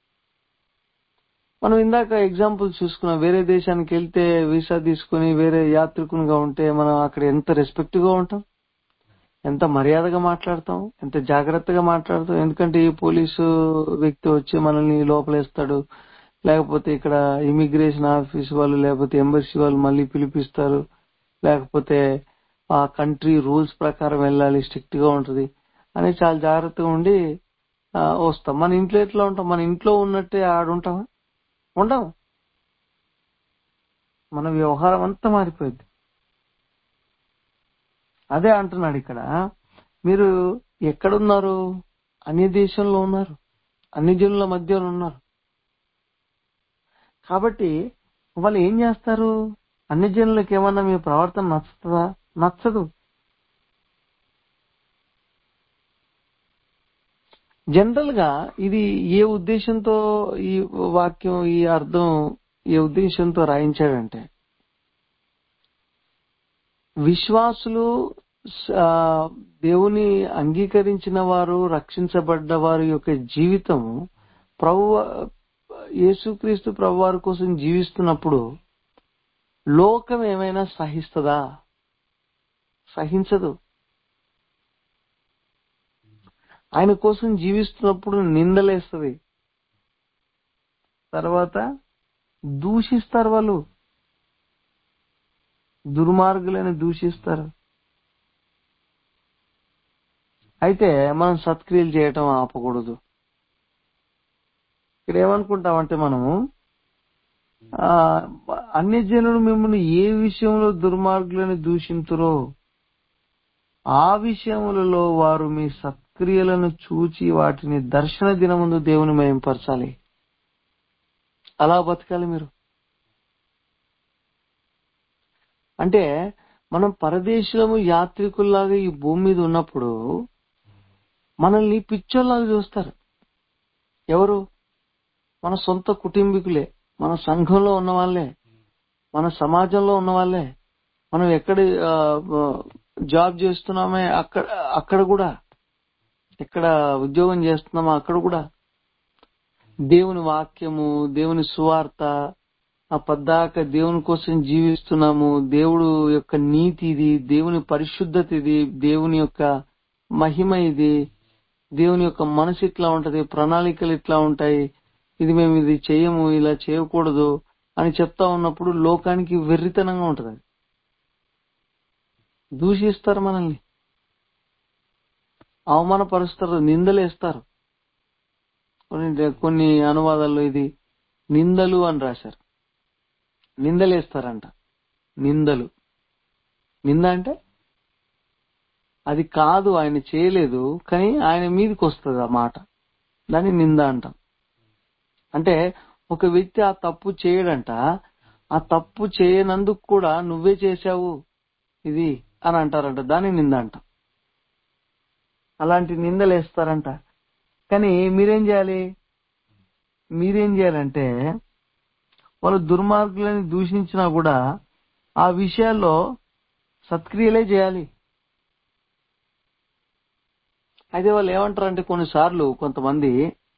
A: మనం ఇందాక ఎగ్జాంపుల్ చూసుకున్నాం వేరే దేశానికి వెళ్తే వీసా తీసుకుని వేరే యాత్రికునిగా ఉంటే మనం అక్కడ ఎంత రెస్పెక్ట్ గా ఉంటాం ఎంత మర్యాదగా మాట్లాడతాం ఎంత జాగ్రత్తగా మాట్లాడతాం ఎందుకంటే ఈ పోలీసు వ్యక్తి వచ్చి మనల్ని లోపలేస్తాడు లేకపోతే ఇక్కడ ఇమిగ్రేషన్ ఆఫీస్ వాళ్ళు లేకపోతే ఎంబసీ వాళ్ళు మళ్ళీ పిలిపిస్తారు లేకపోతే ఆ కంట్రీ రూల్స్ ప్రకారం వెళ్ళాలి స్ట్రిక్ట్ గా ఉంటది అని చాలా జాగ్రత్తగా ఉండి ఆ, వస్తాం మన ఇంట్లో ఎట్లా ఉంటాం మన ఇంట్లో ఉన్నట్టే ఆడుంటామా ఉండం మన వ్యవహారం అంతా మారిపోయింది అదే అంటున్నాడు ఇక్కడ మీరు ఎక్కడున్నారు అన్ని దేశంలో ఉన్నారు అన్ని జనుల మధ్యలో ఉన్నారు కాబట్టి వాళ్ళు ఏం చేస్తారు అన్ని జనులకు ఏమన్నా మీ ప్రవర్తన నచ్చుతుందా నచ్చదు జనరల్ గా ఇది ఏ ఉద్దేశంతో ఈ వాక్యం ఈ అర్థం ఏ ఉద్దేశంతో రాయించాడంటే విశ్వాసులు ఆ, దేవుని అంగీకరించిన వారు రక్షించబడ్డ వారి యొక్క జీవితం ప్రభు యేసుక్రీస్తు ప్రభు వారి కోసం జీవిస్తున్నప్పుడు లోకం ఏమైనా సహిస్తుందా సహించదు ఆయన కోసం జీవిస్తున్నప్పుడు నిందలేస్తుంది తర్వాత దూషిస్తారు వాళ్ళు దుర్మార్గులని దూషిస్తారు అయితే మనం సత్క్రియలు చేయటం ఆపకూడదు ఇక్కడ ఏమనుకుంటామంటే మనము ఆ అన్ని జనులు మిమ్మల్ని ఏ విషయంలో దుర్మార్గులని దూషింతురో ఆ విషయములలో వారు మీ సత్క్రియలను చూచి వాటిని దర్శన దినముందు దేవుని మయంపరచాలి అలా బతకాలి మీరు అంటే మనం పరదేశులము యాత్రికుల్లాగా ఈ భూమి మీద ఉన్నప్పుడు మనల్ని పిచ్చోల్లాగా చూస్తారు ఎవరు మన సొంత కుటుంబీకులే మన సంఘంలో ఉన్న వాళ్ళే మన సమాజంలో ఉన్న వాళ్ళే మనం ఎక్కడ ఆ, ఆ, జాబ్ చేస్తున్నామే అక్కడ అక్కడ కూడా ఎక్కడ ఉద్యోగం చేస్తున్నామో అక్కడ కూడా దేవుని వాక్యము దేవుని సువార్త ఆ పద్దాక దేవుని కోసం జీవిస్తున్నాము దేవుడు యొక్క నీతి ఇది దేవుని పరిశుద్ధత ఇది దేవుని యొక్క మహిమ ఇది దేవుని యొక్క మనసు ఇట్లా ఉంటది ప్రణాళికలు ఇట్లా ఉంటాయి ఇది మేము ఇది చేయము ఇలా చేయకూడదు అని చెప్తా ఉన్నప్పుడు లోకానికి వెర్రితనంగా ఉంటది అది. దూషిస్తారు మనల్ని అవమానపరుస్తారు నిందలేస్తారు కొన్ని కొన్ని అనువాదాల్లో ఇది నిందలు అని రాశారు నిందలేస్తారంట నిందలు నింద అంటే అది కాదు ఆయన చేయలేదు కానీ ఆయన మీదకి వస్తుంది ఆ మాట దాన్ని నింద అంటాం అంటే ఒక వ్యక్తి ఆ తప్పు చేయడంట ఆ తప్పు చేయనందుకు కూడా నువ్వే చేశావు ఇది అని అంటారంట దాన్ని నింద అంటాం అలాంటి నిందలు వేస్తారంట కానీ మీరేం చేయాలి మీరేం చేయాలంటే వాళ్ళు దుర్మార్గులని దూషించినా కూడా ఆ విషయాల్లో సత్క్రియలే చేయాలి అయితే వాళ్ళు ఏమంటారంటే కొన్నిసార్లు కొంతమంది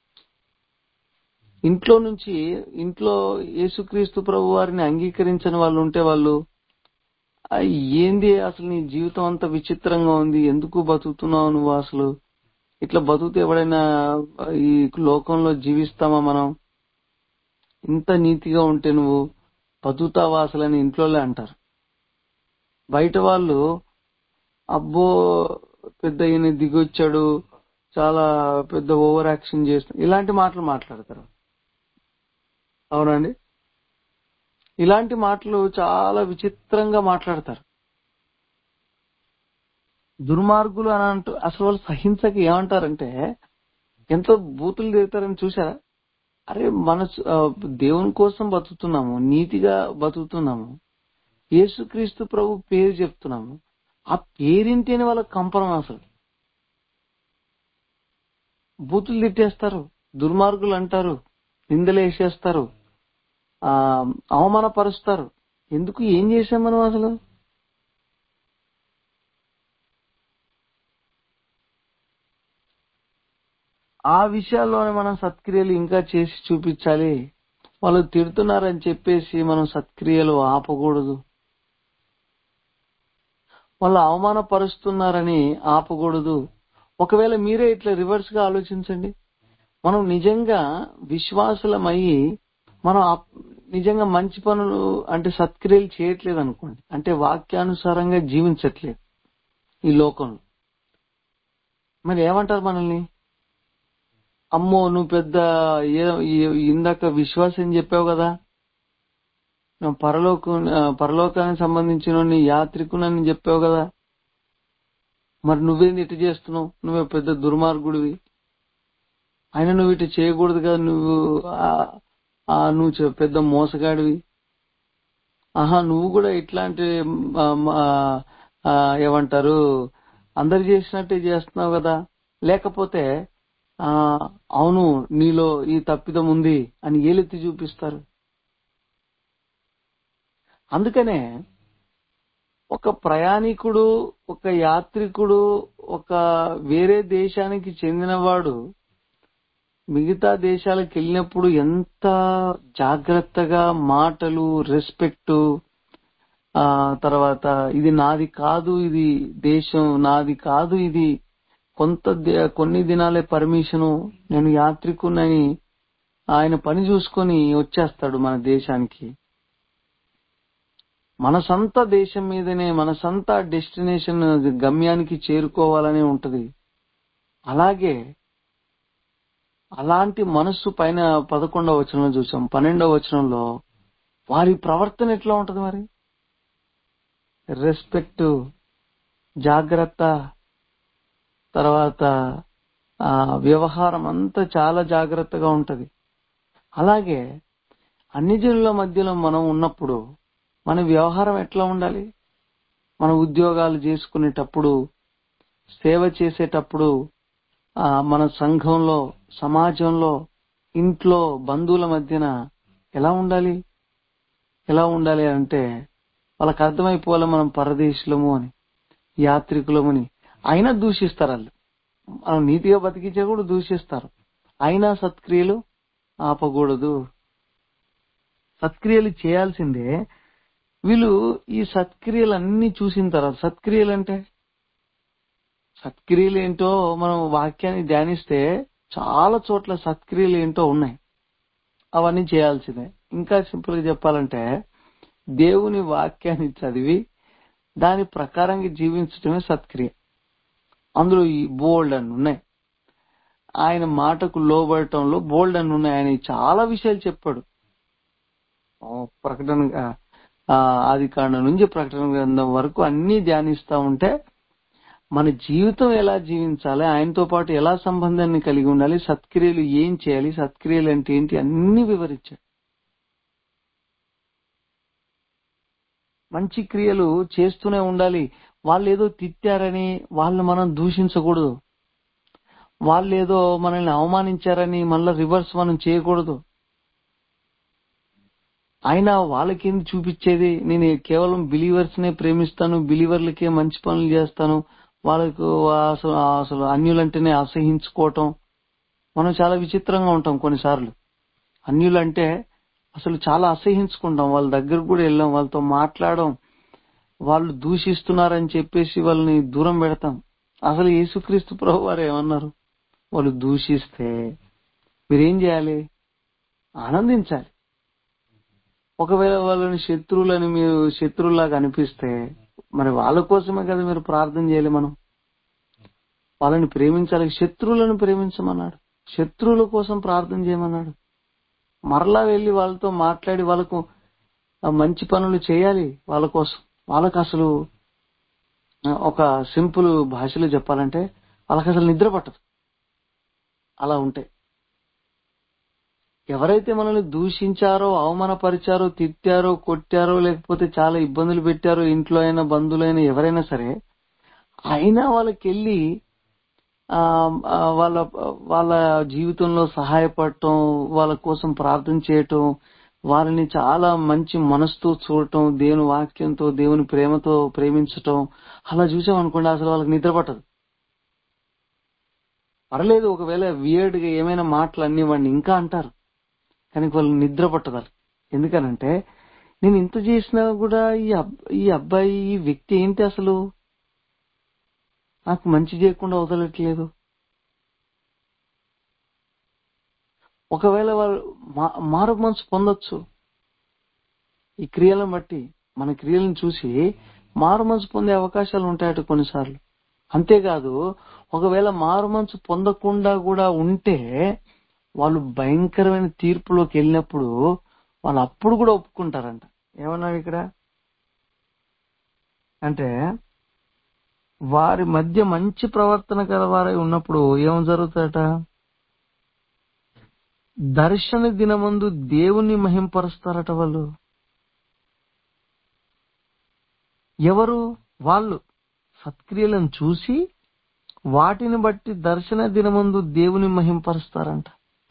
A: ఇంట్లో నుంచి ఇంట్లో యేసుక్రీస్తు ప్రభు వారిని అంగీకరించని వాళ్ళు ఉంటే వాళ్ళు "ఆ, ఏంది అసలు నీ జీవితం అంతా విచిత్రంగా ఉంది ఎందుకు బతుకుతున్నావు నువ్వు అసలు ఇట్లా బతుకుతే ఎవడైనా ఈ లోకంలో జీవిస్తామా మనం ఇంత నీతిగా ఉంటే నువ్వు బతుకుతావా అసలు అని ఇంట్లోనే అంటారు బయట వాళ్ళు అబ్బో పెద్ద ఈయన దిగొచ్చాడు చాలా పెద్ద ఓవర్ యాక్షన్ చేస్తాడు ఇలాంటి మాటలు మాట్లాడతారు అవునండి ఇలాంటి మాటలు చాలా విచిత్రంగా మాట్లాడతారు దుర్మార్గులు అని అంటూ అసలు వాళ్ళు సహించక ఏమంటారంటే ఎంతో బూతులు తిరుగుతారని చూసారా అరే మన ఆ, దేవుని కోసం బతుకుతున్నాము నీతిగా బతుకుతున్నాము యేసుక్రీస్తు ప్రభు పేరు చెప్తున్నాము ఆ పేరింటేనే వాళ్ళకి కంపనం అసలు బూతులు తిట్టేస్తారు దుర్మార్గులు అంటారు నిందలు వేసేస్తారు ఆ అవమానపరుస్తారు ఎందుకు ఏం చేశాం మనం అసలు ఆ విషయాల్లోనే మనం సత్క్రియలు ఇంకా చేసి చూపించాలి వాళ్ళు తిడుతున్నారని చెప్పేసి మనం సత్క్రియలు ఆపకూడదు వాళ్ళు అవమానపరుస్తున్నారని ఆపకూడదు ఒకవేళ మీరే ఇట్లా రివర్స్ గా ఆలోచించండి మనం నిజంగా విశ్వాసులమయ్యి మనం అప్- నిజంగా మంచి పనులు అంటే సత్క్రియలు చేయట్లేదు అనుకోండి అంటే వాక్యానుసారంగా జీవించట్లేదు ఈ లోకంలో మరి ఏమంటారు మనల్ని అమ్మో నువ్వు పెద్ద ఏ- ఏ- ఇందాక విశ్వాసం చెప్పావు కదా నువ్వు పరలోక పరలోకానికి సంబంధించిన నీ యాత్రికునని చెప్పావు కదా మరి నువ్వేంది ఇటు చేస్తున్నావు నువ్వే పెద్ద దుర్మార్గుడివి అయినా నువ్వు ఇటు చేయకూడదు కదా నువ్వు ఆ- ఆ నువ్వు చె- పెద్ద మోసగాడివి ఆహా నువ్వు కూడా ఇట్లాంటి ఆ, ఆ, ఆ, ఏమంటారు అందరు చేసినట్టే చేస్తున్నావు కదా లేకపోతే ఆ అవును నీలో ఈ తప్పిదం ఉంది అని ఏలెత్తి చూపిస్తారు అందుకనే ఒక ప్రయాణికుడు ఒక యాత్రికుడు ఒక వేరే దేశానికి చెందినవాడు మిగతా దేశాలకు వెళ్ళినప్పుడు ఎంత జాగ్రత్తగా మాటలు రెస్పెక్ట్ ఆ తర్వాత ఇది నాది కాదు ఇది దేశం నాది కాదు ఇది కొంత ది- కొన్ని దినాలే పర్మిషను నేను యాత్రికునని ఆయన పని చూసుకొని వచ్చేస్తాడు మన దేశానికి మన సొంత దేశం మీదనే మన సొంత డెస్టినేషన్ గమ్యానికి చేరుకోవాలని ఉంటది అలాగే అలాంటి మనస్సు పైన పదకొండవ వచనంలో చూసాం పన్నెండవ వచనంలో వారి ప్రవర్తన ఎట్లా ఉంటది మరి రెస్పెక్ట్ జాగ్రత్త తర్వాత ఆ వ్యవహారం అంతా చాలా జాగ్రత్తగా ఉంటది అలాగే అన్ని జనుల మధ్యలో మనం ఉన్నప్పుడు మన వ్యవహారం ఎట్లా ఉండాలి మన ఉద్యోగాలు చేసుకునేటప్పుడు సేవ చేసేటప్పుడు ఆ మన సంఘంలో సమాజంలో ఇంట్లో బంధువుల మధ్యన ఎలా ఉండాలి ఎలా ఉండాలి అంటే వాళ్ళకి అర్థమైపోవాలి మనం పరదేశులము అని యాత్రికులమని అయినా దూషిస్తారు వాళ్ళు మనం నీతిగా బతికించే కూడా దూషిస్తారు అయినా సత్క్రియలు ఆపకూడదు సత్క్రియలు చేయాల్సిందే వీళ్ళు ఈ సత్క్రియలు అన్ని చూసిన తర్వాత సత్క్రియలు అంటే సత్క్రియలు ఏంటో మనం వాక్యాన్ని ధ్యానిస్తే చాలా చోట్ల సత్క్రియలు ఏంటో ఉన్నాయి అవన్నీ చేయాల్సిందే ఇంకా సింపుల్ గా చెప్పాలంటే దేవుని వాక్యాన్ని చదివి దాని ప్రకారంగా జీవించడమే సత్క్రియ అందులో ఈ బోల్డ్ అని ఉన్నాయి ఆయన మాటకు లోబడటంలో బోల్డ్ అని ఉన్నాయి ఆయన చాలా విషయాలు చెప్పాడు ఆ, ప్రకటన ఆ, ఆది కాండం నుంచి ప్రకటన గ్రంథం వరకు అన్ని ధ్యానిస్తా ఉంటే మన జీవితం ఎలా జీవించాలి ఆయనతో పాటు ఎలా సంబంధాన్ని కలిగి ఉండాలి సత్క్రియలు ఏం చేయాలి సత్క్రియలు అంటే ఏంటి అన్ని వివరించాడు మంచి క్రియలు చేస్తూనే ఉండాలి వాళ్ళు ఏదో తిట్టారని వాళ్ళు మనం దూషించకూడదు వాళ్ళు ఏదో మనల్ని అవమానించారని మళ్ళీ రివర్స్ మనం చేయకూడదు అయినా వాళ్ళకేంది చూపించేది నేను కేవలం బిలీవర్స్ నే ప్రేమిస్తాను బిలీవర్లకే మంచి పనులు చేస్తాను వాళ్ళకు అసలు అసలు అన్యులంటేనే అసహించుకోవటం మనం చాలా విచిత్రంగా ఉంటాం కొన్నిసార్లు అన్యులంటే అసలు చాలా అసహించుకుంటాం వాళ్ళ దగ్గరకు కూడా వెళ్ళాం వాళ్ళతో మాట్లాడడం వాళ్ళు దూషిస్తున్నారని చెప్పేసి వాళ్ళని దూరం పెడతాం అసలు యేసుక్రీస్తు ప్రభు వారు ఏమన్నారు వాళ్ళు దూషిస్తే మీరేం చేయాలి ఆనందించాలి ఒకవేళ వాళ్ళని శత్రువులని మీరు శత్రువులాగా అనిపిస్తే మరి వాళ్ళ కోసమే కదా మీరు ప్రార్థన చేయాలి మనం వాళ్ళని ప్రేమించాలి శత్రువులను ప్రేమించమన్నాడు శత్రువుల కోసం ప్రార్థన చేయమన్నాడు మరలా వెళ్ళి వాళ్ళతో మాట్లాడి వాళ్ళకు ఆ మంచి పనులు చేయాలి వాళ్ళ కోసం వాళ్ళకు అసలు ఆ, ఒక సింపుల్ భాషలో చెప్పాలంటే వాళ్ళకి అసలు నిద్ర పట్టదు అలా ఉంటాయి ఎవరైతే మనల్ని దూషించారో అవమానపరిచారో తిట్టారో కొట్టారో లేకపోతే చాలా ఇబ్బందులు పెట్టారో ఇంట్లో అయినా బంధువులైనా ఎవరైనా సరే అయినా వాళ్ళకి వెళ్ళి ఆ, ఆ, వాళ్ళ వాళ్ళ జీవితంలో సహాయపడటం వాళ్ళ కోసం ప్రార్థన చేయటం వారిని చాలా మంచి మనసుతో చూడటం దేవుని వాక్యంతో దేవుని ప్రేమతో ప్రేమించటం అలా చూసాం అనుకోండి అసలు వాళ్ళకి నిద్ర పట్టదు పర్లేదు ఒకవేళ వియర్డ్ గా ఏమైనా మాటలు అన్నివ్వండి ఇంకా అంటారు కానీ వాళ్ళు నిద్ర పట్టదు వాళ్ళకి. ఎందుకనంటే నేను ఇంత చేసినా కూడా ఈ అబ్- ఈ అబ్బాయి ఈ వ్యక్తి ఏంటి అసలు నాకు మంచి చేయకుండా వదలట్లేదు ఒకవేళ వాళ్ళు మా- మారు మనసు పొందొచ్చు ఈ క్రియలను బట్టి మన క్రియలను చూసి మారు మనసు పొందే అవకాశాలు ఉంటాయట కొన్నిసార్లు అంతేకాదు ఒకవేళ మారు మనసు పొందకుండా కూడా ఉంటే వాళ్ళు భయంకరమైన తీర్పులోకి వెళ్ళినప్పుడు వాళ్ళు అప్పుడు కూడా ఒప్పుకుంటారంట ఏమన్నాడు ఇక్కడ అంటే వారి మధ్య మంచి ప్రవర్తన కలవారై ఉన్నప్పుడు ఏం జరుగుతాయట దర్శన దినమందు దేవుణ్ణి మహింపరుస్తారట వాళ్ళు ఎవరు వాళ్ళు సత్క్రియలను చూసి వాటిని బట్టి దర్శన దినమందు దేవుని మహింపరుస్తారంట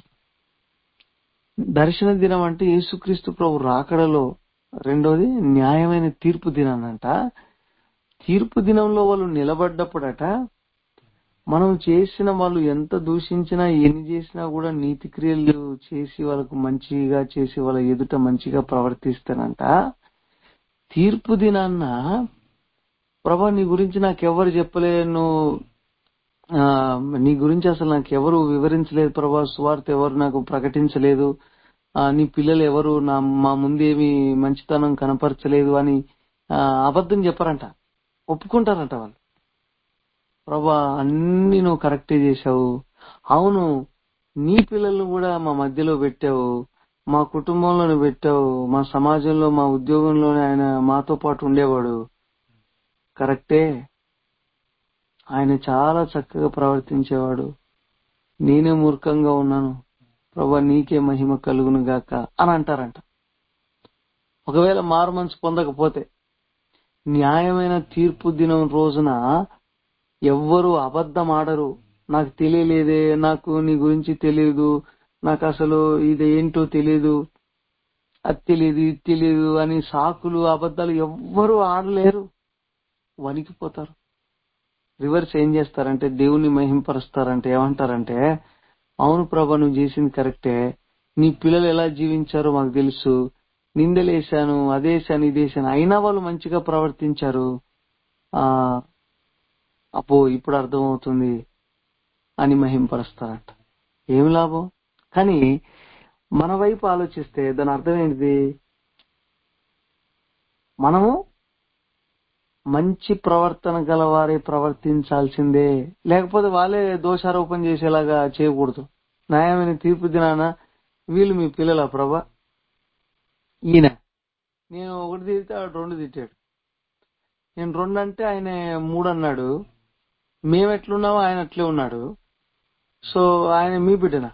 A: దర్శన దినం అంటే యేసుక్రీస్తు ప్రభు రాకడలో రెండోది న్యాయమైన తీర్పు దినానంట తీర్పు దినంలో వాళ్ళు నిలబడ్డప్పుడట మనం చేసిన వాళ్ళు ఎంత దూషించినా ఎన్ని చేసినా కూడా నీతి క్రియలు చేసి వాళ్ళకు మంచిగా చేసి వాళ్ళ ఎదుట మంచిగా ప్రవర్తిస్తానంట తీర్పు దినాన్న ప్రభా నీ గురించి నాకెవరు చెప్పలేదు నువ్వు ఆ, నీ గురించి అసలు నాకు ఎవరు వివరించలేదు ప్రభా సువార్త ఎవరు నాకు ప్రకటించలేదు ఆ, నీ పిల్లలు ఎవరు నా మా ముందేమి మంచితనం కనపరచలేదు అని ఆ, అబద్ధం చెప్పారంట ఒప్పుకుంటారంట వాళ్ళు ప్రభా అన్ని నువ్వు కరెక్టే చేశావు అవును నీ పిల్లల్ని కూడా మా మధ్యలో పెట్టావు మా కుటుంబంలోనే పెట్టావు మా సమాజంలో మా ఉద్యోగంలోనే ఆయన మాతో పాటు ఉండేవాడు కరెక్టే ఆయన చాలా చక్కగా ప్రవర్తించేవాడు నేనే మూర్ఖంగా ఉన్నాను ప్రభా నీకే మహిమ కలుగును గాక అని అంటారంట ఒకవేళ మారు మనసు పొందకపోతే న్యాయమైన తీర్పు దినం రోజున ఎవ్వరు అబద్ధం ఆడరు నాకు తెలియలేదే నాకు నీ గురించి తెలియదు నాకు అసలు ఇది ఏంటో తెలియదు అది తెలియదు ఇది తెలియదు అని సాకులు అబద్ధాలు ఎవ్వరు ఆడలేరు వణికిపోతారు రివర్స్ ఏం చేస్తారంటే దేవుని మహింపరుస్తారంటే ఏమంటారంటే అవును ప్రభా నువ్వు చేసింది కరెక్టే నీ పిల్లలు ఎలా జీవించారో మాకు తెలుసు నిందలేశాను అదేశాను ఇదేశాను అయినా వాళ్ళు మంచిగా ప్రవర్తించారు ఆ అపో ఇప్పుడు అర్థమవుతుంది అని మహింపరుస్తారంట ఏం లాభం కానీ మన వైపు ఆలోచిస్తే దాని అర్థం ఏంటిది మనము మంచి ప్రవర్తన గల వారే ప్రవర్తించాల్సిందే లేకపోతే వాళ్ళే దోషారోపణ చేసేలాగా చేయకూడదు న్యాయమైన తీర్పు దినాన వీళ్ళు మీ పిల్లల ప్రభా ఈయన నేను ఒకటి తిరిగితే ఆడు రెండు తిట్టాడు నేను రెండు అంటే ఆయన మూడు అన్నాడు మేము ఎట్లున్నామో ఆయన అట్లే ఉన్నాడు సో ఆయన మీ బిడ్డనా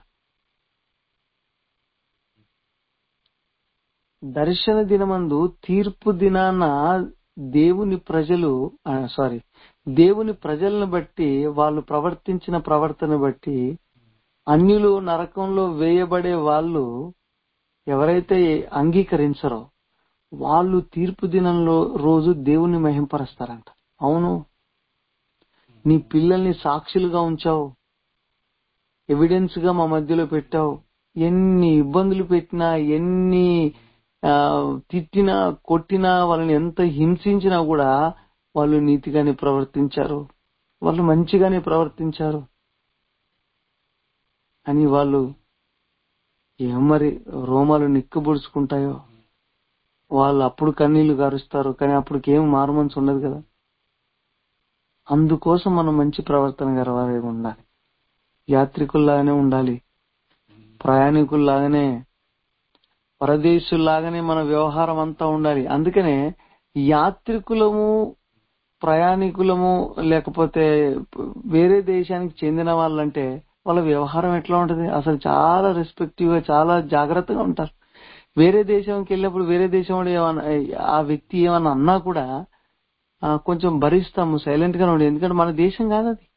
A: దర్శన దినమందు తీర్పు దినాన దేవుని ప్రజలు సారీ దేవుని ప్రజలను బట్టి వాళ్ళు ప్రవర్తించిన ప్రవర్తన బట్టి అన్యులు నరకంలో వేయబడే వాళ్ళు ఎవరైతే అంగీకరించరో వాళ్ళు తీర్పు దినంలో రోజు దేవుని మహింపరుస్తారంట అవును నీ పిల్లల్ని సాక్షులుగా ఉంచావు ఎవిడెన్స్ గా మా మధ్యలో పెట్టావు ఎన్ని ఇబ్బందులు పెట్టినా ఎన్ని ఆ, తిట్టినా కొట్టినా వాళ్ళని ఎంత హింసించినా కూడా వాళ్ళు నీతిగానే ప్రవర్తించారు వాళ్ళు మంచిగానే ప్రవర్తించారు అని వాళ్ళు ఏం మరి రోమాలు నిక్కబుడుచుకుంటాయో వాళ్ళు అప్పుడు కన్నీళ్లు గారుస్తారు కానీ అప్పటికి ఏం మారుమనసు ఉండదు కదా అందుకోసం మనం మంచి ప్రవర్తన గలవారే ఉండాలి యాత్రికుల్లాగానే ఉండాలి ప్రయాణికుల్లాగానే పరదేశుల్లాగానే మన వ్యవహారం అంతా ఉండాలి అందుకనే యాత్రికులము ప్రయాణికులము లేకపోతే వేరే దేశానికి చెందిన వాళ్ళంటే వాళ్ళ వ్యవహారం ఎట్లా ఉంటది అసలు చాలా రెస్పెక్టివ్ గా చాలా జాగ్రత్తగా ఉంటారు వేరే దేశంకి వెళ్ళినప్పుడు వేరే దేశం వాడు ఏమన్నా ఆ వ్యక్తి ఏమన్నా అన్నా కూడా ఆ, కొంచెం భరిస్తాము సైలెంట్ గానే ఉండి ఎందుకంటే మన దేశం కాదు అది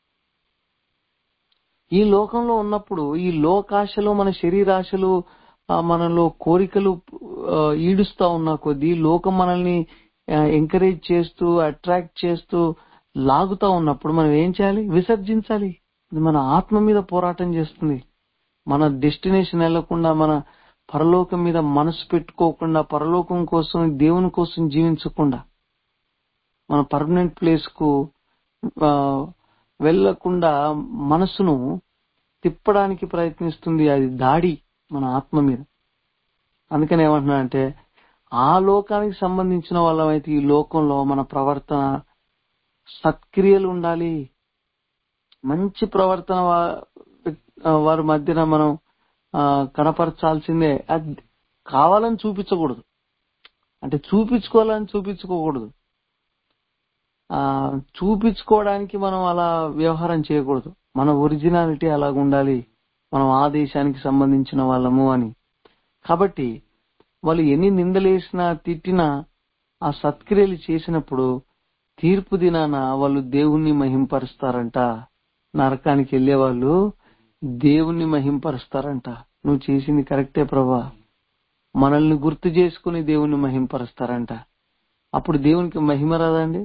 A: ఈ లోకంలో ఉన్నప్పుడు ఈ లోకాశలు మన శరీరాశలు ఆ, మనలో కోరికలు ఆ, ఈడుస్తా ఉన్న కొద్దీ లోకం మనల్ని ఎంకరేజ్ చేస్తూ అట్రాక్ట్ చేస్తూ లాగుతా ఉన్నప్పుడు మనం ఏం చేయాలి విసర్జించాలి ఇది మన ఆత్మ మీద పోరాటం చేస్తుంది మన డెస్టినేషన్ వెళ్లకుండా మన పరలోకం మీద మనసు పెట్టుకోకుండా పరలోకం కోసం దేవుని కోసం జీవించకుండా మన పర్మనెంట్ ప్లేస్ కు ఆ, వెళ్లకుండా మనసును తిప్పడానికి ప్రయత్నిస్తుంది అది దాడి మన ఆత్మ మీద అందుకని ఏమంటున్నా అంటే ఆ లోకానికి సంబంధించిన వాళ్ళమైతే ఈ లోకంలో మన ప్రవర్తన సత్క్రియలు ఉండాలి మంచి ప్రవర్తన వా- ఆ, వారి మధ్యన మనం ఆ, కనపరచాల్సిందే అది కావాలని చూపించకూడదు అంటే చూపించుకోవాలని చూపించుకోకూడదు ఆ చూపించుకోవడానికి మనం అలా వ్యవహారం చేయకూడదు మన ఒరిజినాలిటీ అలాగ ఉండాలి మనం ఆ దేశానికి సంబంధించిన వాళ్ళము అని కాబట్టి వాళ్ళు ఎన్ని నిందలేసినా తిట్టినా ఆ సత్క్రియలు చేసినప్పుడు తీర్పు దినాన వాళ్ళు దేవుణ్ణి మహింపరుస్తారంట నరకానికి వెళ్లే వాళ్ళు దేవుణ్ణి మహింపరుస్తారంట నువ్వు చేసింది కరెక్టే ప్రభా మనల్ని గుర్తు చేసుకుని దేవుణ్ణి మహింపరుస్తారంట అప్పుడు దేవునికి మహిమ రాదండి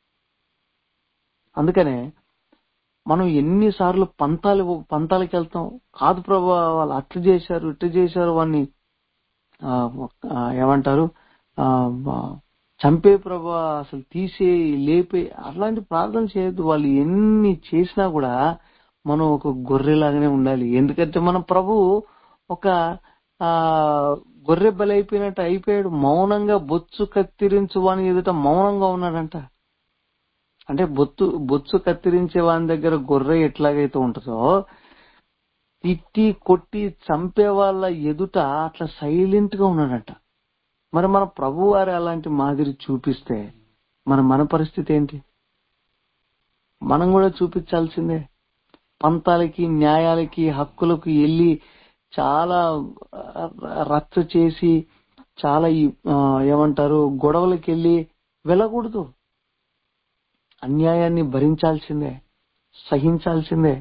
A: అందుకనే మనం ఎన్నిసార్లు పంతాలు పంతాలకి వెళ్తాం కాదు ప్రభా వాళ్ళు అట్లు చేశారు ఇట్లు చేశారు వాడిని ఆ, ఆ, ఏమంటారు ఆ, ఆ, చంపే ప్రభా అసలు తీసే లేపే అట్లాంటి ప్రార్థన చేయొద్దు వాళ్ళు ఎన్ని చేసినా కూడా మనం ఒక గొర్రెలాగానే ఉండాలి ఎందుకంటే మన ప్రభు ఒక ఆ గొర్రె బలైపోయినట్టు అయిపోయాడు మౌనంగా బొచ్చు కత్తిరించు వాని ఎదుట మౌనంగా ఉన్నాడంట అంటే బొత్తు బొచ్చు కత్తిరించే వాని దగ్గర గొర్రె ఎట్లాగైతే ఉంటుందో తిట్టి కొట్టి చంపే వాళ్ళ ఎదుట అట్లా సైలెంట్ గా ఉన్నాడంట మరి మన ప్రభు వారు అలాంటి మాదిరి చూపిస్తే మన మన పరిస్థితి ఏంటి మనం కూడా చూపించాల్సిందే పంతాలకి న్యాయాలకి హక్కులకు వెళ్ళి చాలా ఆ, రచ్చ చేసి చాలా ఈ- ఆ, ఏమంటారు గొడవలకి వెళ్ళి వెళ్ళకూడదు అన్యాయాన్ని భరించాల్సిందే సహించాల్సిందే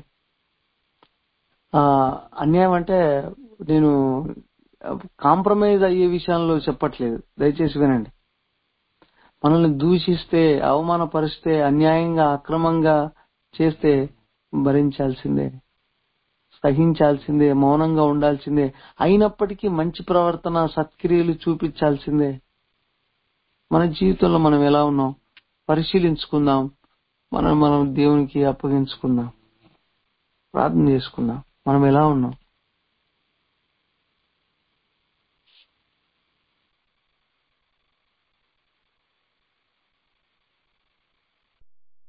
A: ఆ అన్యాయం అంటే నేను కాంప్రమైజ్ అయ్యే విషయంలో చెప్పట్లేదు దయచేసి వినండి మనల్ని దూషిస్తే అవమానపరిస్తే అన్యాయంగా అక్రమంగా చేస్తే భరించాల్సిందే సహించాల్సిందే మౌనంగా ఉండాల్సిందే అయినప్పటికీ మంచి ప్రవర్తన సత్క్రియలు చూపించాల్సిందే మన జీవితంలో మనం ఎలా ఉన్నాం పరిశీలించుకుందాం మనం మనం దేవునికి అప్పగించుకుందాం ప్రార్థన చేసుకుందాం మనం ఎలా ఉన్నాం